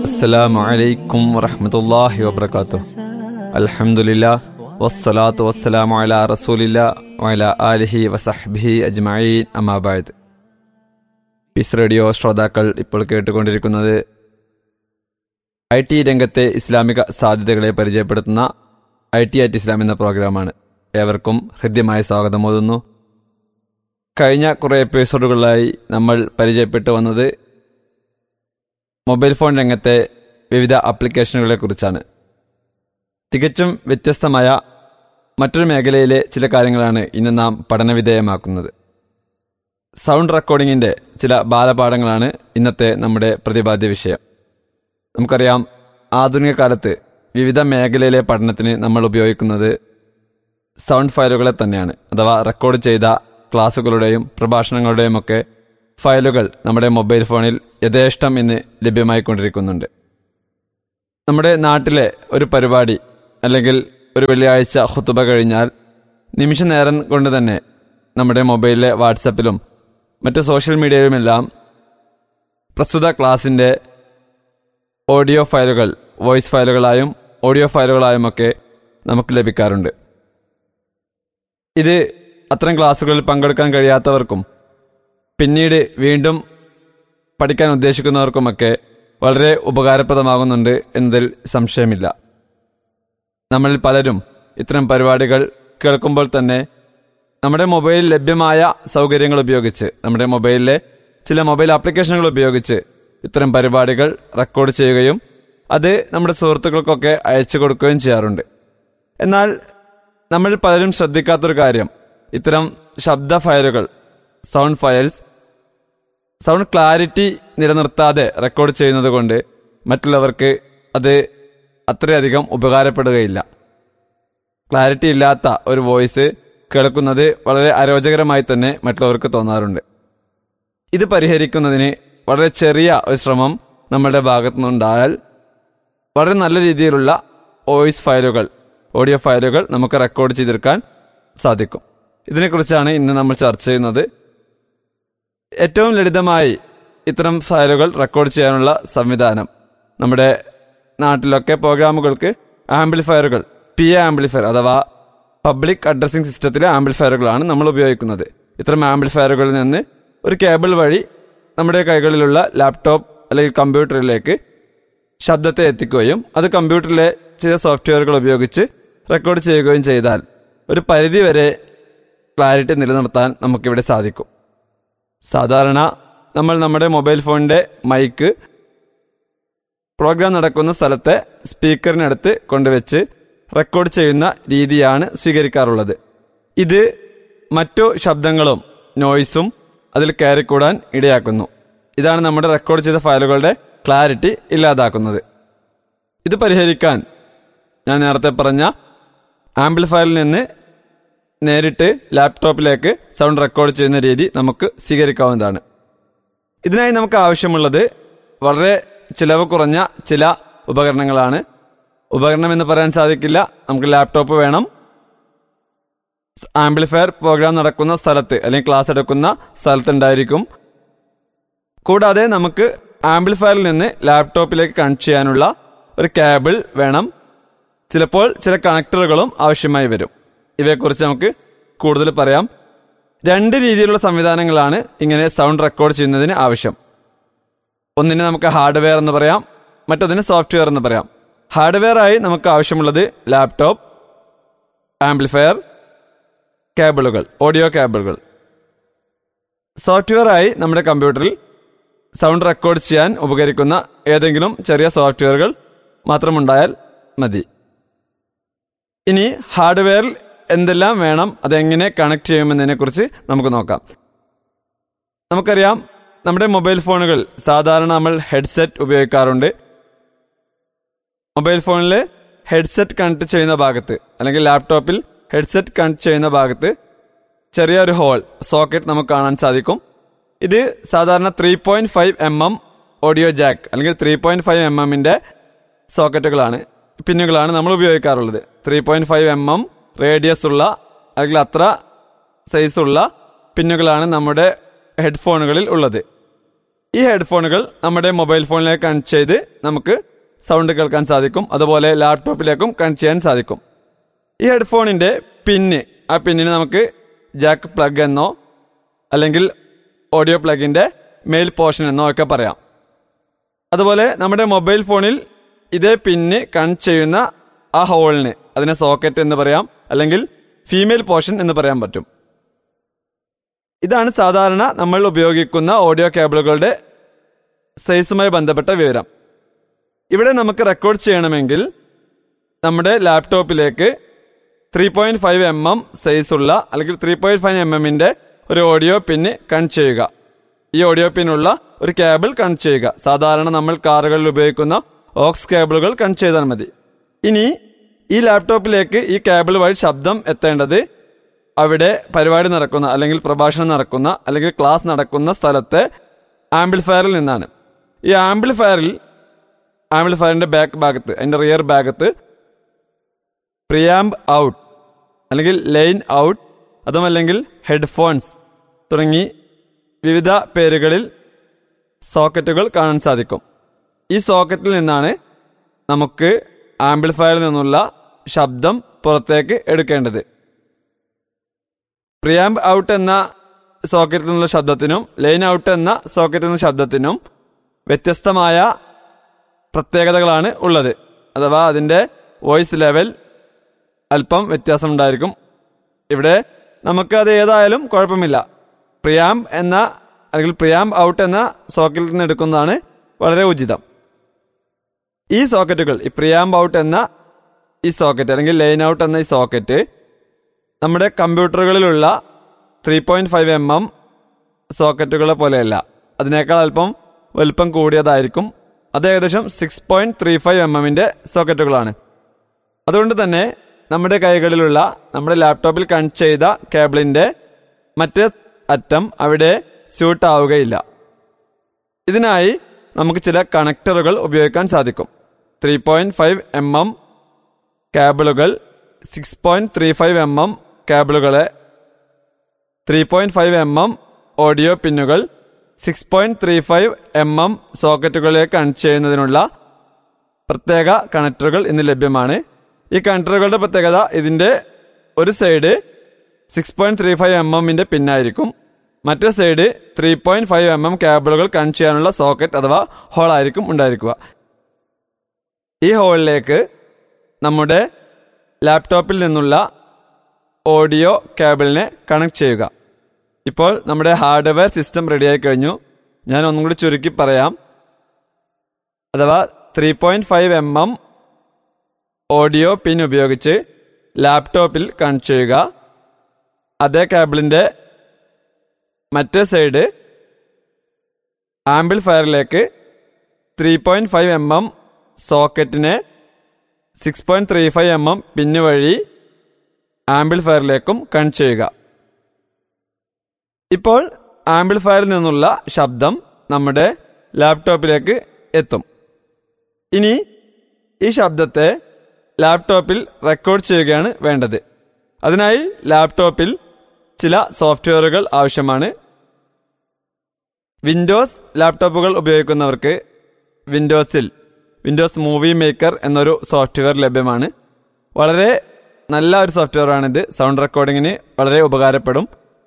السلام عليكم ورحمة الله وبركاته الحمد لله والصلاة والسلام على رسول الله وعلى آله وصحبه أجمعين أما بعد piece radio ശ്രോതാക്കൾ ഇപ്പോൾ കേട്ടുകൊണ്ടിരിക്കുന്നത് ഐ ടി രംഗത്തെ ഇസ്ലാമിക സാധ്യതകളെ പരിചയപ്പെടുത്തുന്ന ഐ ടി അറ്റ് ഇസ്ലാം എന്ന പ്രോഗ്രാമാണ് ഏവർക്കും ഹൃദ്യമായ സ്വാഗതം ഓതുന്നു കഴിഞ്ഞ കുറേ എപ്പിസോഡുകളിലായി നമ്മൾ പരിചയപ്പെട്ടു വന്നത് മൊബൈൽ ഫോൺ രംഗത്തെ വിവിധ ആപ്ലിക്കേഷനുകളെ കുറിച്ചാണ് തികച്ചും വ്യത്യസ്തമായ മറ്റൊരു മേഖലയിലെ ചില കാര്യങ്ങളാണ് ഇന്ന് നാം പഠനവിധേയമാക്കുന്നത് സൗണ്ട് റെക്കോർഡിങ്ങിന്റെ ചില ബാലപാഠങ്ങളാണ് ഇന്നത്തെ നമ്മുടെ പ്രതിപാദ്യ വിഷയം നമുക്കറിയാം ആധുനിക കാലത്ത് വിവിധ മേഖലയിലെ പഠനത്തിന് നമ്മൾ ഉപയോഗിക്കുന്നത് സൗണ്ട് ഫയലുകളെ തന്നെയാണ് അഥവാ റെക്കോർഡ് ചെയ്ത ക്ലാസ്സുകളുടെയും പ്രഭാഷണങ്ങളുടെയും ഒക്കെ ഫയലുകൾ നമ്മുടെ മൊബൈൽ ഫോണിൽ യഥേഷ്ടം ഇന്ന് ലഭ്യമായിക്കൊണ്ടിരിക്കുന്നുണ്ട് നമ്മുടെ നാട്ടിലെ ഒരു പരിപാടി അല്ലെങ്കിൽ ഒരു വെള്ളിയാഴ്ച ഹുത്തുബ കഴിഞ്ഞാൽ നിമിഷ നേരം കൊണ്ട് തന്നെ നമ്മുടെ മൊബൈലിലെ വാട്സപ്പിലും മറ്റ് സോഷ്യൽ മീഡിയയിലുമെല്ലാം പ്രസ്തുത ക്ലാസിൻ്റെ ഓഡിയോ ഫയലുകൾ വോയിസ് ഫയലുകളായും ഓഡിയോ ഫയലുകളായുമൊക്കെ നമുക്ക് ലഭിക്കാറുണ്ട് ഇത് അത്തരം ക്ലാസ്സുകളിൽ പങ്കെടുക്കാൻ കഴിയാത്തവർക്കും പിന്നീട് വീണ്ടും പഠിക്കാൻ ഉദ്ദേശിക്കുന്നവർക്കുമൊക്കെ വളരെ ഉപകാരപ്രദമാകുന്നുണ്ട് എന്നതിൽ സംശയമില്ല നമ്മളിൽ പലരും ഇത്തരം പരിപാടികൾ കേൾക്കുമ്പോൾ തന്നെ നമ്മുടെ മൊബൈലിൽ ലഭ്യമായ സൗകര്യങ്ങൾ ഉപയോഗിച്ച് നമ്മുടെ മൊബൈലിലെ ചില മൊബൈൽ ആപ്ലിക്കേഷനുകൾ ഉപയോഗിച്ച് ഇത്തരം പരിപാടികൾ റെക്കോർഡ് ചെയ്യുകയും അത് നമ്മുടെ സുഹൃത്തുക്കൾക്കൊക്കെ അയച്ചു കൊടുക്കുകയും ചെയ്യാറുണ്ട് എന്നാൽ നമ്മൾ പലരും ശ്രദ്ധിക്കാത്തൊരു കാര്യം ഇത്തരം ശബ്ദ ഫയലുകൾ സൗണ്ട് ഫയൽസ് സൗണ്ട് ക്ലാരിറ്റി നിലനിർത്താതെ റെക്കോർഡ് ചെയ്യുന്നത് കൊണ്ട് മറ്റുള്ളവർക്ക് അത് അത്രയധികം ഉപകാരപ്പെടുകയില്ല ക്ലാരിറ്റി ഇല്ലാത്ത ഒരു വോയിസ് കേൾക്കുന്നത് വളരെ അരോചകരമായി തന്നെ മറ്റുള്ളവർക്ക് തോന്നാറുണ്ട് ഇത് പരിഹരിക്കുന്നതിന് വളരെ ചെറിയ ഒരു ശ്രമം നമ്മുടെ ഭാഗത്തുനിന്നുണ്ടായാൽ വളരെ നല്ല രീതിയിലുള്ള വോയിസ് ഫയലുകൾ ഓഡിയോ ഫയലുകൾ നമുക്ക് റെക്കോർഡ് ചെയ്തെടുക്കാൻ സാധിക്കും ഇതിനെക്കുറിച്ചാണ് ഇന്ന് നമ്മൾ ചർച്ച ചെയ്യുന്നത് ഏറ്റവും ലളിതമായി ഇത്തരം ഫയലുകൾ റെക്കോർഡ് ചെയ്യാനുള്ള സംവിധാനം നമ്മുടെ നാട്ടിലൊക്കെ പ്രോഗ്രാമുകൾക്ക് ആംപ്ലിഫയറുകൾ പി എ ആംപ്ലിഫയർ അഥവാ പബ്ലിക് അഡ്രസ്സിംഗ് സിസ്റ്റത്തിലെ ആംപ്ലിഫയറുകളാണ് നമ്മൾ ഉപയോഗിക്കുന്നത് ഇത്തരം ആംപ്ലിഫയറുകളിൽ നിന്ന് ഒരു കേബിൾ വഴി നമ്മുടെ കൈകളിലുള്ള ലാപ്ടോപ്പ് അല്ലെങ്കിൽ കമ്പ്യൂട്ടറിലേക്ക് ശബ്ദത്തെ എത്തിക്കുകയും അത് കമ്പ്യൂട്ടറിലെ ചില സോഫ്റ്റ്വെയറുകൾ ഉപയോഗിച്ച് റെക്കോർഡ് ചെയ്യുകയും ചെയ്താൽ ഒരു പരിധിവരെ ക്ലാരിറ്റി നിലനിർത്താൻ നമുക്കിവിടെ സാധിക്കും സാധാരണ നമ്മൾ നമ്മുടെ മൊബൈൽ ഫോണിന്റെ മൈക്ക് പ്രോഗ്രാം നടക്കുന്ന സ്ഥലത്തെ സ്പീക്കറിനടുത്ത് കൊണ്ടുവച്ച് റെക്കോർഡ് ചെയ്യുന്ന രീതിയാണ് സ്വീകരിക്കാറുള്ളത് ഇത് മറ്റു ശബ്ദങ്ങളും നോയ്സും അതിൽ കയറിക്കൂടാൻ ഇടയാക്കുന്നു ഇതാണ് നമ്മുടെ റെക്കോർഡ് ചെയ്ത ഫയലുകളുടെ ക്ലാരിറ്റി ഇല്ലാതാക്കുന്നത് ഇത് പരിഹരിക്കാൻ ഞാൻ നേരത്തെ പറഞ്ഞ ആംപ്ലിഫയറിൽ നിന്ന് നേരിട്ട് ലാപ്ടോപ്പിലേക്ക് സൗണ്ട് റെക്കോർഡ് ചെയ്യുന്ന രീതി നമുക്ക് സ്വീകരിക്കാവുന്നതാണ് ഇതിനായി നമുക്ക് ആവശ്യമുള്ളത് വളരെ ചിലവ് കുറഞ്ഞ ചില ഉപകരണങ്ങളാണ് ഉപകരണം എന്ന് പറയാൻ സാധിക്കില്ല നമുക്ക് ലാപ്ടോപ്പ് വേണം ആംപ്ലിഫയർ പ്രോഗ്രാം നടക്കുന്ന സ്ഥലത്ത് അല്ലെങ്കിൽ ക്ലാസ് എടുക്കുന്ന സ്ഥലത്തുണ്ടായിരിക്കും കൂടാതെ നമുക്ക് ആംപ്ലിഫയറിൽ നിന്ന് ലാപ്ടോപ്പിലേക്ക് കണക്ട് ചെയ്യാനുള്ള ഒരു കേബിൾ വേണം ചിലപ്പോൾ ചില കണക്ടറുകളും ആവശ്യമായി വരും ഇവയെക്കുറിച്ച് നമുക്ക് കൂടുതൽ പറയാം രണ്ട് രീതിയിലുള്ള സംവിധാനങ്ങളാണ് ഇങ്ങനെ സൗണ്ട് റെക്കോർഡ് ചെയ്യുന്നതിന് ആവശ്യം ഒന്നിന് നമുക്ക് ഹാർഡ്വെയർ എന്ന് പറയാം മറ്റൊന്നിന് സോഫ്റ്റ്വെയർ എന്ന് പറയാം ഹാർഡ്വെയർ ആയി നമുക്ക് ആവശ്യമുള്ളത് ലാപ്ടോപ്പ് ആംപ്ലിഫയർ കേബിളുകൾ ഓഡിയോ കേബിളുകൾ സോഫ്റ്റ്വെയർ ആയി നമ്മുടെ കമ്പ്യൂട്ടറിൽ സൗണ്ട് റെക്കോർഡ് ചെയ്യാൻ ഉപകരിക്കുന്ന ഏതെങ്കിലും ചെറിയ സോഫ്റ്റ്വെയറുകൾ മാത്രമുണ്ടായാൽ മതി ഇനി ഹാർഡ്വെയറിൽ എന്തെല്ലാം വേണം അതെങ്ങനെ കണക്ട് ചെയ്യുമെന്നതിനെ കുറിച്ച് നമുക്ക് നോക്കാം നമുക്കറിയാം നമ്മുടെ മൊബൈൽ ഫോണുകൾ സാധാരണ നമ്മൾ ഹെഡ്സെറ്റ് ഉപയോഗിക്കാറുണ്ട് മൊബൈൽ ഫോണിൽ ഹെഡ്സെറ്റ് കണക്ട് ചെയ്യുന്ന ഭാഗത്ത് അല്ലെങ്കിൽ ലാപ്ടോപ്പിൽ ഹെഡ്സെറ്റ് കണക്ട് ചെയ്യുന്ന ഭാഗത്ത് ചെറിയൊരു ഹോൾ സോക്കറ്റ് നമുക്ക് കാണാൻ സാധിക്കും ഇത് സാധാരണ three point five M M audio jack അല്ലെങ്കിൽ ത്രീ പോയിന്റ് ഫൈവ് എം എമ്മിന്റെ സോക്കറ്റുകളാണ് പിന്നുകളാണ് നമ്മൾ ഉപയോഗിക്കാറുള്ളത് three point five M M radius ഉള്ള അല്ലെങ്കിൽ അത്ര സൈസ് ഉള്ള പിന്നുകളാണ് നമ്മുടെ ഹെഡ്ഫോണുകളിൽ ഉള്ളത് ഈ ഹെഡ്ഫോണുകൾ നമ്മുടെ മൊബൈൽ ഫോണിലേക്ക് കണക്ട് ചെയ്ത് നമുക്ക് സൗണ്ട് കേൾക്കാൻ സാധിക്കും അതുപോലെ ലാപ്ടോപ്പിലേക്കും കണക്ട് ചെയ്യാൻ സാധിക്കും ഈ ഹെഡ്ഫോണിന്റെ പിന്ന് ആ പിന്നിന് നമുക്ക് ജാക്ക് പ്ലഗ് എന്നോ അല്ലെങ്കിൽ ഓഡിയോ പ്ലഗിന്റെ മെയിൽ പോർഷൻ എന്നോ ഒക്കെ പറയാം അതുപോലെ നമ്മുടെ മൊബൈൽ ഫോണിൽ ഇതേ പിന്ന് കണക്ട് ചെയ്യുന്ന ആ ഹോളിന് അതിനെ സോക്കറ്റ് എന്ന് പറയാം അല്ലെങ്കിൽ ഫീമെയിൽ പോർഷൻ എന്ന് പറയാൻ പറ്റും ഇതാണ് സാധാരണ നമ്മൾ ഉപയോഗിക്കുന്ന ഓഡിയോ കേബിളുകളുടെ സൈസുമായി ബന്ധപ്പെട്ട വിവരം ഇവിടെ നമുക്ക് റെക്കോർഡ് ചെയ്യണമെങ്കിൽ നമ്മുടെ ലാപ്ടോപ്പിലേക്ക് three point five M M സൈസുള്ള അല്ലെങ്കിൽ ത്രീ പോയിന്റ് ഫൈവ് എം എമ്മിന്റെ ഒരു ഓഡിയോ പിന്ന് കണക്ട് ചെയ്യുക ഈ ഓഡിയോ പിന്നുള്ള ഒരു കേബിൾ കണക്ട് ചെയ്യുക സാധാരണ നമ്മൾ കാറുകളിൽ ഉപയോഗിക്കുന്ന ഓക്സ് കേബിളുകൾ കണക്ട് ചെയ്താൽ മതി ഇനി ഈ ലാപ്ടോപ്പിലേക്ക് ഈ കേബിൾ വഴി ശബ്ദം എത്തേണ്ടത് അവിടെ പരിപാടി നടക്കുന്ന അല്ലെങ്കിൽ പ്രഭാഷണം നടക്കുന്ന അല്ലെങ്കിൽ ക്ലാസ് നടക്കുന്ന സ്ഥലത്തെ ആംപ്ലിഫയറിൽ നിന്നാണ് ഈ ആംപ്ലിഫയറിൽ ആംപ്ലിഫയറിന്റെ ബാക്ക് ഭാഗത്ത് അതിന്റെ റിയർ ഭാഗത്ത് പ്രിയാംബ് ഔട്ട് അല്ലെങ്കിൽ ലൈൻ ഔട്ട് അതുമല്ലെങ്കിൽ ഹെഡ്ഫോൺസ് തുടങ്ങി വിവിധ പേരുകളിൽ സോക്കറ്റുകൾ കാണാൻ സാധിക്കും ഈ സോക്കറ്റിൽ നിന്നാണ് നമുക്ക് ആംപ്ലിഫയറിൽ നിന്നുള്ള ശബ്ദം പുറത്തേക്ക് എടുക്കേണ്ടത് പ്രിയാംബ് ഔട്ട് എന്ന സോക്കറ്റിൽ നിന്നുള്ള ശബ്ദത്തിനും ലൈൻ ഔട്ട് എന്ന സോക്കറ്റിൽ നിന്നുള്ള ശബ്ദത്തിനും വ്യത്യസ്തമായ പ്രത്യേകതകളാണ് ഉള്ളത് അഥവാ അതിൻ്റെ വോയിസ് ലെവൽ അല്പം വ്യത്യാസമുണ്ടായിരിക്കും ഇവിടെ നമുക്ക് അത് ഏതായാലും കുഴപ്പമില്ല പ്രിയാം എന്ന അല്ലെങ്കിൽ പ്രിയാം ഔട്ട് എന്ന സോക്കറ്റിൽ നിന്ന് എടുക്കുന്നതാണ് വളരെ ഉചിതം ഈ സോക്കറ്റുകൾ ഈ പ്രിയാം ഔട്ട് എന്ന ഈ സോക്കറ്റ് അല്ലെങ്കിൽ ലൈൻ ഔട്ട് എന്ന ഈ സോക്കറ്റ് നമ്മുടെ കമ്പ്യൂട്ടറുകളിലുള്ള three point five M M സോക്കറ്റുകളെ പോലെയല്ല അതിനേക്കാൾ അല്പം വലുപ്പം കൂടിയതായിരിക്കും അത് ഏകദേശം six point three five M എമ്മിന്റെ സോക്കറ്റുകളാണ് അതുകൊണ്ട് തന്നെ നമ്മുടെ കൈകളിലുള്ള നമ്മുടെ ലാപ്ടോപ്പിൽ കണക്ട് ചെയ്ത കേബിളിന്റെ മറ്റേ അറ്റം അവിടെ സ്യൂട്ട് ആവുകയില്ല ഇതിനായി നമുക്ക് ചില കണക്ടറുകൾ ഉപയോഗിക്കാൻ സാധിക്കും three point five M M കേബിളുകൾ six point three five M M കേബിളുകളെ three point five M M audio പിന്നുകൾ six point three five M M സോക്കറ്റുകളിലേക്ക് കണക്ട് ചെയ്യുന്നതിനുള്ള പ്രത്യേക കണക്ടറുകൾ ഇന്ന് ലഭ്യമാണ് ഈ കണക്ടറുകളുടെ പ്രത്യേകത ഇതിന്റെ ഒരു side six point three five M എമ്മിന്റെ പിന്നായിരിക്കും മറ്റേ side three point five M M കേബിളുകൾ കണക്ട് ചെയ്യാനുള്ള സോക്കറ്റ് അഥവാ ഹോളായിരിക്കും ഉണ്ടായിരിക്കുക ഈ ഹോളിലേക്ക് നമ്മുടെ ലാപ്ടോപ്പിൽ നിന്നുള്ള ഓഡിയോ കേബിളിനെ കണക്ട് ചെയ്യുക ഇപ്പോൾ നമ്മുടെ ഹാർഡ്വെയർ സിസ്റ്റം റെഡിയായി കഴിഞ്ഞു ഞാൻ ഒന്നും കൂടി ചുരുക്കി പറയാം അഥവാ three point five M M audio pin ഉപയോഗിച്ച് ലാപ്ടോപ്പിൽ കണക്ട് ചെയ്യുക അതേ കേബിളിന്റെ മറ്റേ സൈഡ് ആംബിൾഫയറിലേക്ക് three point five M M സോക്കറ്റിനെ six point three five M M pin വഴി ആംബിൾഫയറിലേക്കും കണക്ട് ചെയ്യുക ഇപ്പോൾ ആംബിൾഫയറിൽ നിന്നുള്ള ശബ്ദം നമ്മുടെ ലാപ്ടോപ്പിലേക്ക് എത്തും ഇനി ഈ ശബ്ദത്തെ ലാപ്ടോപ്പിൽ റെക്കോർഡ് ചെയ്യുകയാണ് വേണ്ടത് അതിനായി ലാപ്ടോപ്പിൽ ചില സോഫ്റ്റ്വെയറുകൾ ആവശ്യമാണ് വിൻഡോസ് ലാപ്ടോപ്പുകൾ ഉപയോഗിക്കുന്നവർക്ക് വിൻഡോസിൽ വിൻഡോസ് മൂവി മേക്കർ എന്നൊരു സോഫ്റ്റ്വെയർ ലഭ്യമാണ് വളരെ നല്ല ഒരു സോഫ്റ്റ്വെയർ ആണിത് സൗണ്ട് റെക്കോർഡിങ്ങിന് വളരെ ഉപകാരപ്പെടും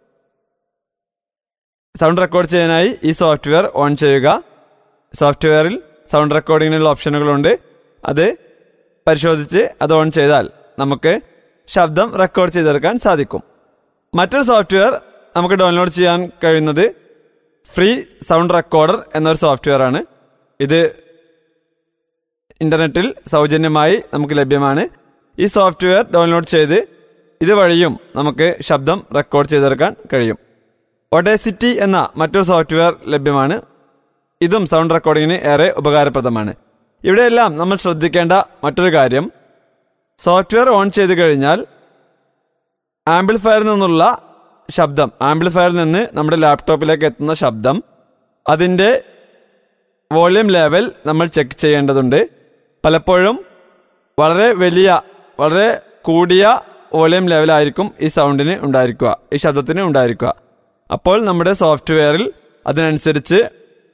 സൗണ്ട് റെക്കോർഡ് ചെയ്യാനായി ഈ സോഫ്റ്റ്വെയർ ഓൺ ചെയ്യുക സോഫ്റ്റ്വെയറിൽ സൗണ്ട് റെക്കോർഡിങ്ങിനുള്ള ഓപ്ഷനുകളുണ്ട് അത് പരിശോധിച്ച് അത് ഓൺ ചെയ്താൽ നമുക്ക് ശബ്ദം റെക്കോർഡ് ചെയ്തെടുക്കാൻ സാധിക്കും മറ്റൊരു സോഫ്റ്റ്വെയർ നമുക്ക് ഡൗൺലോഡ് ചെയ്യാൻ കഴിയുന്നത് ഫ്രീ സൗണ്ട് റെക്കോർഡർ എന്നൊരു സോഫ്റ്റ്വെയർ ആണ് ഇത് ഇന്റർനെറ്റിൽ സൗജന്യമായി നമുക്ക് ലഭ്യമാണ് ഈ സോഫ്റ്റ്വെയർ ഡൗൺലോഡ് ചെയ്ത് ഇതുവഴിയും നമുക്ക് ശബ്ദം റെക്കോർഡ് ചെയ്തെടുക്കാൻ കഴിയും ഒഡേസിറ്റി എന്ന മറ്റൊരു സോഫ്റ്റ്വെയർ ലഭ്യമാണ് ഇതും സൗണ്ട് റെക്കോർഡിങ്ങിന് ഏറെ ഉപകാരപ്രദമാണ് ഇവിടെയെല്ലാം നമ്മൾ ശ്രദ്ധിക്കേണ്ട മറ്റൊരു കാര്യം സോഫ്റ്റ്വെയർ ഓൺ ചെയ്ത് കഴിഞ്ഞാൽ ആംപ്ലിഫയറിൽ നിന്നുള്ള ശബ്ദം ആംപ്ലിഫയറിൽ നിന്ന് നമ്മുടെ ലാപ്ടോപ്പിലേക്ക് എത്തുന്ന ശബ്ദം അതിൻ്റെ വോളിയം ലെവൽ നമ്മൾ ചെക്ക് ചെയ്യേണ്ടതുണ്ട് പലപ്പോഴും വളരെ വലിയ വളരെ കൂടിയ വോളിയം ലെവലായിരിക്കും ഈ സൗണ്ടിന് ഉണ്ടായിരിക്കുക ഈ ശബ്ദത്തിന് ഉണ്ടായിരിക്കുക അപ്പോൾ നമ്മുടെ സോഫ്റ്റ്വെയറിൽ അതിനനുസരിച്ച്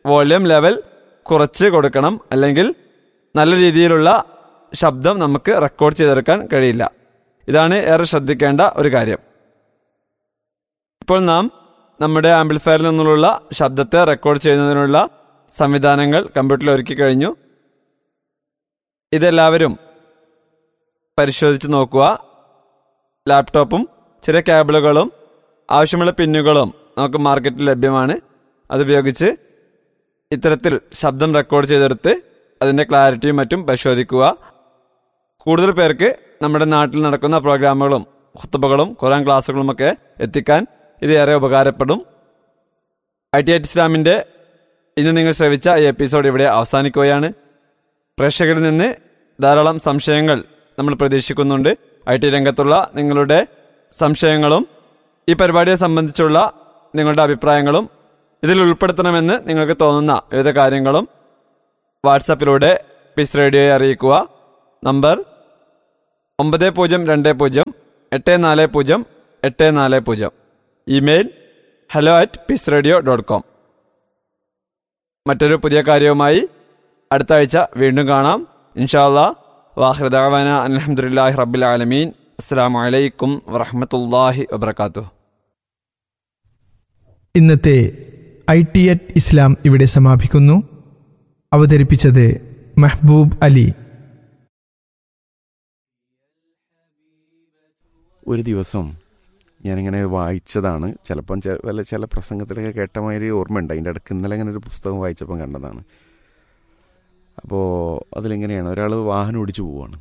വോള്യൂം ലെവൽ കുറച്ച് കൊടുക്കണം അല്ലെങ്കിൽ നല്ല രീതിയിലുള്ള ശബ്ദം നമുക്ക് റെക്കോർഡ് ചെയ്തെടുക്കാൻ കഴിയില്ല ഇതാണ് ഏറെ ശ്രദ്ധിക്കേണ്ട ഒരു കാര്യം ഇപ്പോൾ നാം നമ്മുടെ ആംപ്ലിഫയറിൽ നിന്നുള്ള ശബ്ദത്തെ റെക്കോർഡ് ചെയ്യുന്നതിനുള്ള സംവിധാനങ്ങൾ കമ്പ്യൂട്ടറിൽ ഒരുക്കി കഴിഞ്ഞു ഇതെല്ലാവരും പരിശോധിച്ച് നോക്കുക ലാപ്ടോപ്പും ചെറിയ കേബിളുകളും ആവശ്യമുള്ള പിന്നുകളും നമുക്ക് മാർക്കറ്റിൽ ലഭ്യമാണ് അതുപയോഗിച്ച് ഇത്തരത്തിൽ ശബ്ദം റെക്കോർഡ് ചെയ്തെടുത്ത് അതിൻ്റെ ക്ലാരിറ്റിയും മറ്റും പരിശോധിക്കുക കൂടുതൽ പേർക്ക് നമ്മുടെ നാട്ടിൽ നടക്കുന്ന പ്രോഗ്രാമുകളും ഹുത്തുബകളും ഖുറാൻ ക്ലാസ്സുകളുമൊക്കെ എത്തിക്കാൻ ഇത് ഏറെ ഉപകാരപ്പെടും ഐ ടി ഐ ഇസ്ലാമിൻ്റെ ഇന്ന് നിങ്ങൾ ശ്രവിച്ച ഈ എപ്പിസോഡ് ഇവിടെ അവസാനിക്കുകയാണ് പ്രേക്ഷകരിൽ നിന്ന് ധാരാളം സംശയങ്ങൾ നമ്മൾ പ്രതീക്ഷിക്കുന്നുണ്ട് ഐ ടി രംഗത്തുള്ള നിങ്ങളുടെ സംശയങ്ങളും ഈ പരിപാടിയെ സംബന്ധിച്ചുള്ള നിങ്ങളുടെ അഭിപ്രായങ്ങളും ഇതിൽ ഉൾപ്പെടുത്തണമെന്ന് നിങ്ങൾക്ക് തോന്നുന്ന വിവിധ കാര്യങ്ങളും വാട്സാപ്പിലൂടെ പീസ് റേഡിയോയെ അറിയിക്കുക നമ്പർ ഒമ്പത് പൂജ്യം രണ്ട് പൂജ്യം എട്ട് നാല് പൂജ്യം എട്ട് നാല് പൂജ്യം email hello at peace radio dot com മറ്റൊരു പുതിയ കാര്യവുമായി അടുത്ത ആഴ്ച വീണ്ടും കാണാം ഇൻഷാല്ലാ വാഹൃദാവാന അലഹമുല്ലാഹി റബ്ബിൽ ആലമീൻ അസ്സാം വലൈക്കും വറഹമത്തല്ലാഹി വബർക്കാത്തു ഇന്നത്തെ ഐ ടി എറ്റ് ഇസ്ലാം ഇവിടെ സമാപിക്കുന്നു അവതരിപ്പിച്ചത് മെഹബൂബ് അലി ഒരു ദിവസം ഞാനിങ്ങനെ വായിച്ചതാണ് ചിലപ്പം ചെ- വല്ല ചില പ്രസംഗത്തിലൊക്കെ കേട്ട മാതിരി ഓർമ്മയുണ്ട് അതിൻ്റെ ഇടയ്ക്ക് ഇന്നലെ ഇങ്ങനെ ഒരു പുസ്തകം വായിച്ചപ്പം കണ്ടതാണ് അപ്പോൾ അതിലെങ്ങനെയാണ് ഒരാൾ വാഹനം ഓടിച്ചു പോവുകയാണ്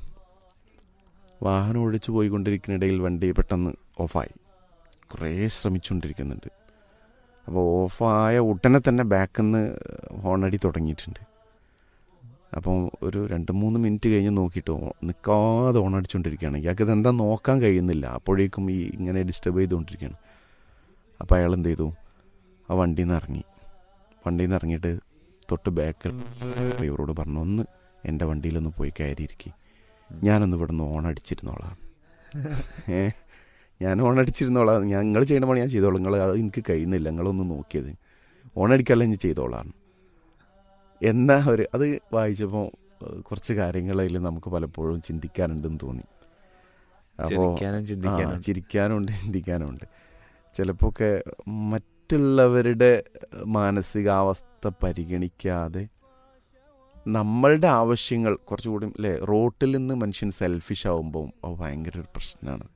വാഹനം ഓടിച്ചു പോയിക്കൊണ്ടിരിക്കുന്നിടയിൽ വണ്ടി പെട്ടെന്ന് ഓഫായി കുറേ ശ്രമിച്ചുകൊണ്ടിരിക്കുന്നുണ്ട് അപ്പോൾ ഓഫായ ഉടനെ തന്നെ ബാക്കിൽ നിന്ന് ഹോണടി തുടങ്ങിയിട്ടുണ്ട് അപ്പം ഒരു രണ്ട് മൂന്ന് മിനിറ്റ് കഴിഞ്ഞ് നോക്കിയിട്ട് ഓ- നിൽക്കാതെ ഓണടിച്ചുകൊണ്ടിരിക്കുകയാണ് ഇയാൾക്ക് ഇതെന്താ നോക്കാൻ കഴിയുന്നില്ല അപ്പോഴേക്കും ഈ ഇങ്ങനെ ഡിസ്റ്റർബ് ചെയ്തുകൊണ്ടിരിക്കുകയാണ് അപ്പോൾ അയാൾ എന്ത് ചെയ്തു ആ വണ്ടിയിൽ നിന്ന് ഇറങ്ങി വണ്ടിയിൽ നിന്ന് ഇറങ്ങിയിട്ട് തൊട്ട് ബാക്കിൽ ഡ്രൈവറോട് പറഞ്ഞു ഒന്ന് എൻ്റെ വണ്ടിയിലൊന്ന് പോയി കയറിയിരിക്കും ഞാനൊന്ന് ഇവിടെ നിന്ന് ഓണടിച്ചിരുന്നോളാം ഏ ഞാൻ ഓണടിച്ചിരുന്നോളാം ഞാൻ നിങ്ങൾ ചെയ്യണ പണി ഞാൻ ചെയ്തോളാം നിങ്ങൾ അത് എനിക്ക് കഴിയുന്നില്ല നിങ്ങളൊന്ന് നോക്കിയത് ഓണടിക്കല്ല ഞാൻ ചെയ്തോളാം എന്നാ ഒരു അത് വായിച്ചപ്പോൾ ഏഹ്, കുറച്ച് കാര്യങ്ങളിൽ നമുക്ക് പലപ്പോഴും ചിന്തിക്കാനുണ്ടെന്ന് തോന്നി അപ്പോൾ ചിരിക്കാനും ചിന്തിക്കാനും ചിരിക്കാനുണ്ട് ചിന്തിക്കാനുണ്ട് ചിലപ്പോൾ ഒക്കെ മറ്റുള്ളവരുടെ മാനസികാവസ്ഥ പരിഗണിക്കാതെ നമ്മളുടെ ആവശ്യങ്ങൾ കുറച്ചുകൂടി അല്ലേ റോട്ടിൽ നിന്ന് മനുഷ്യൻ സെൽഫിഷ് ആവുമ്പോൾ അത് ഭയങ്കര ഒരു പ്രശ്നമാണ്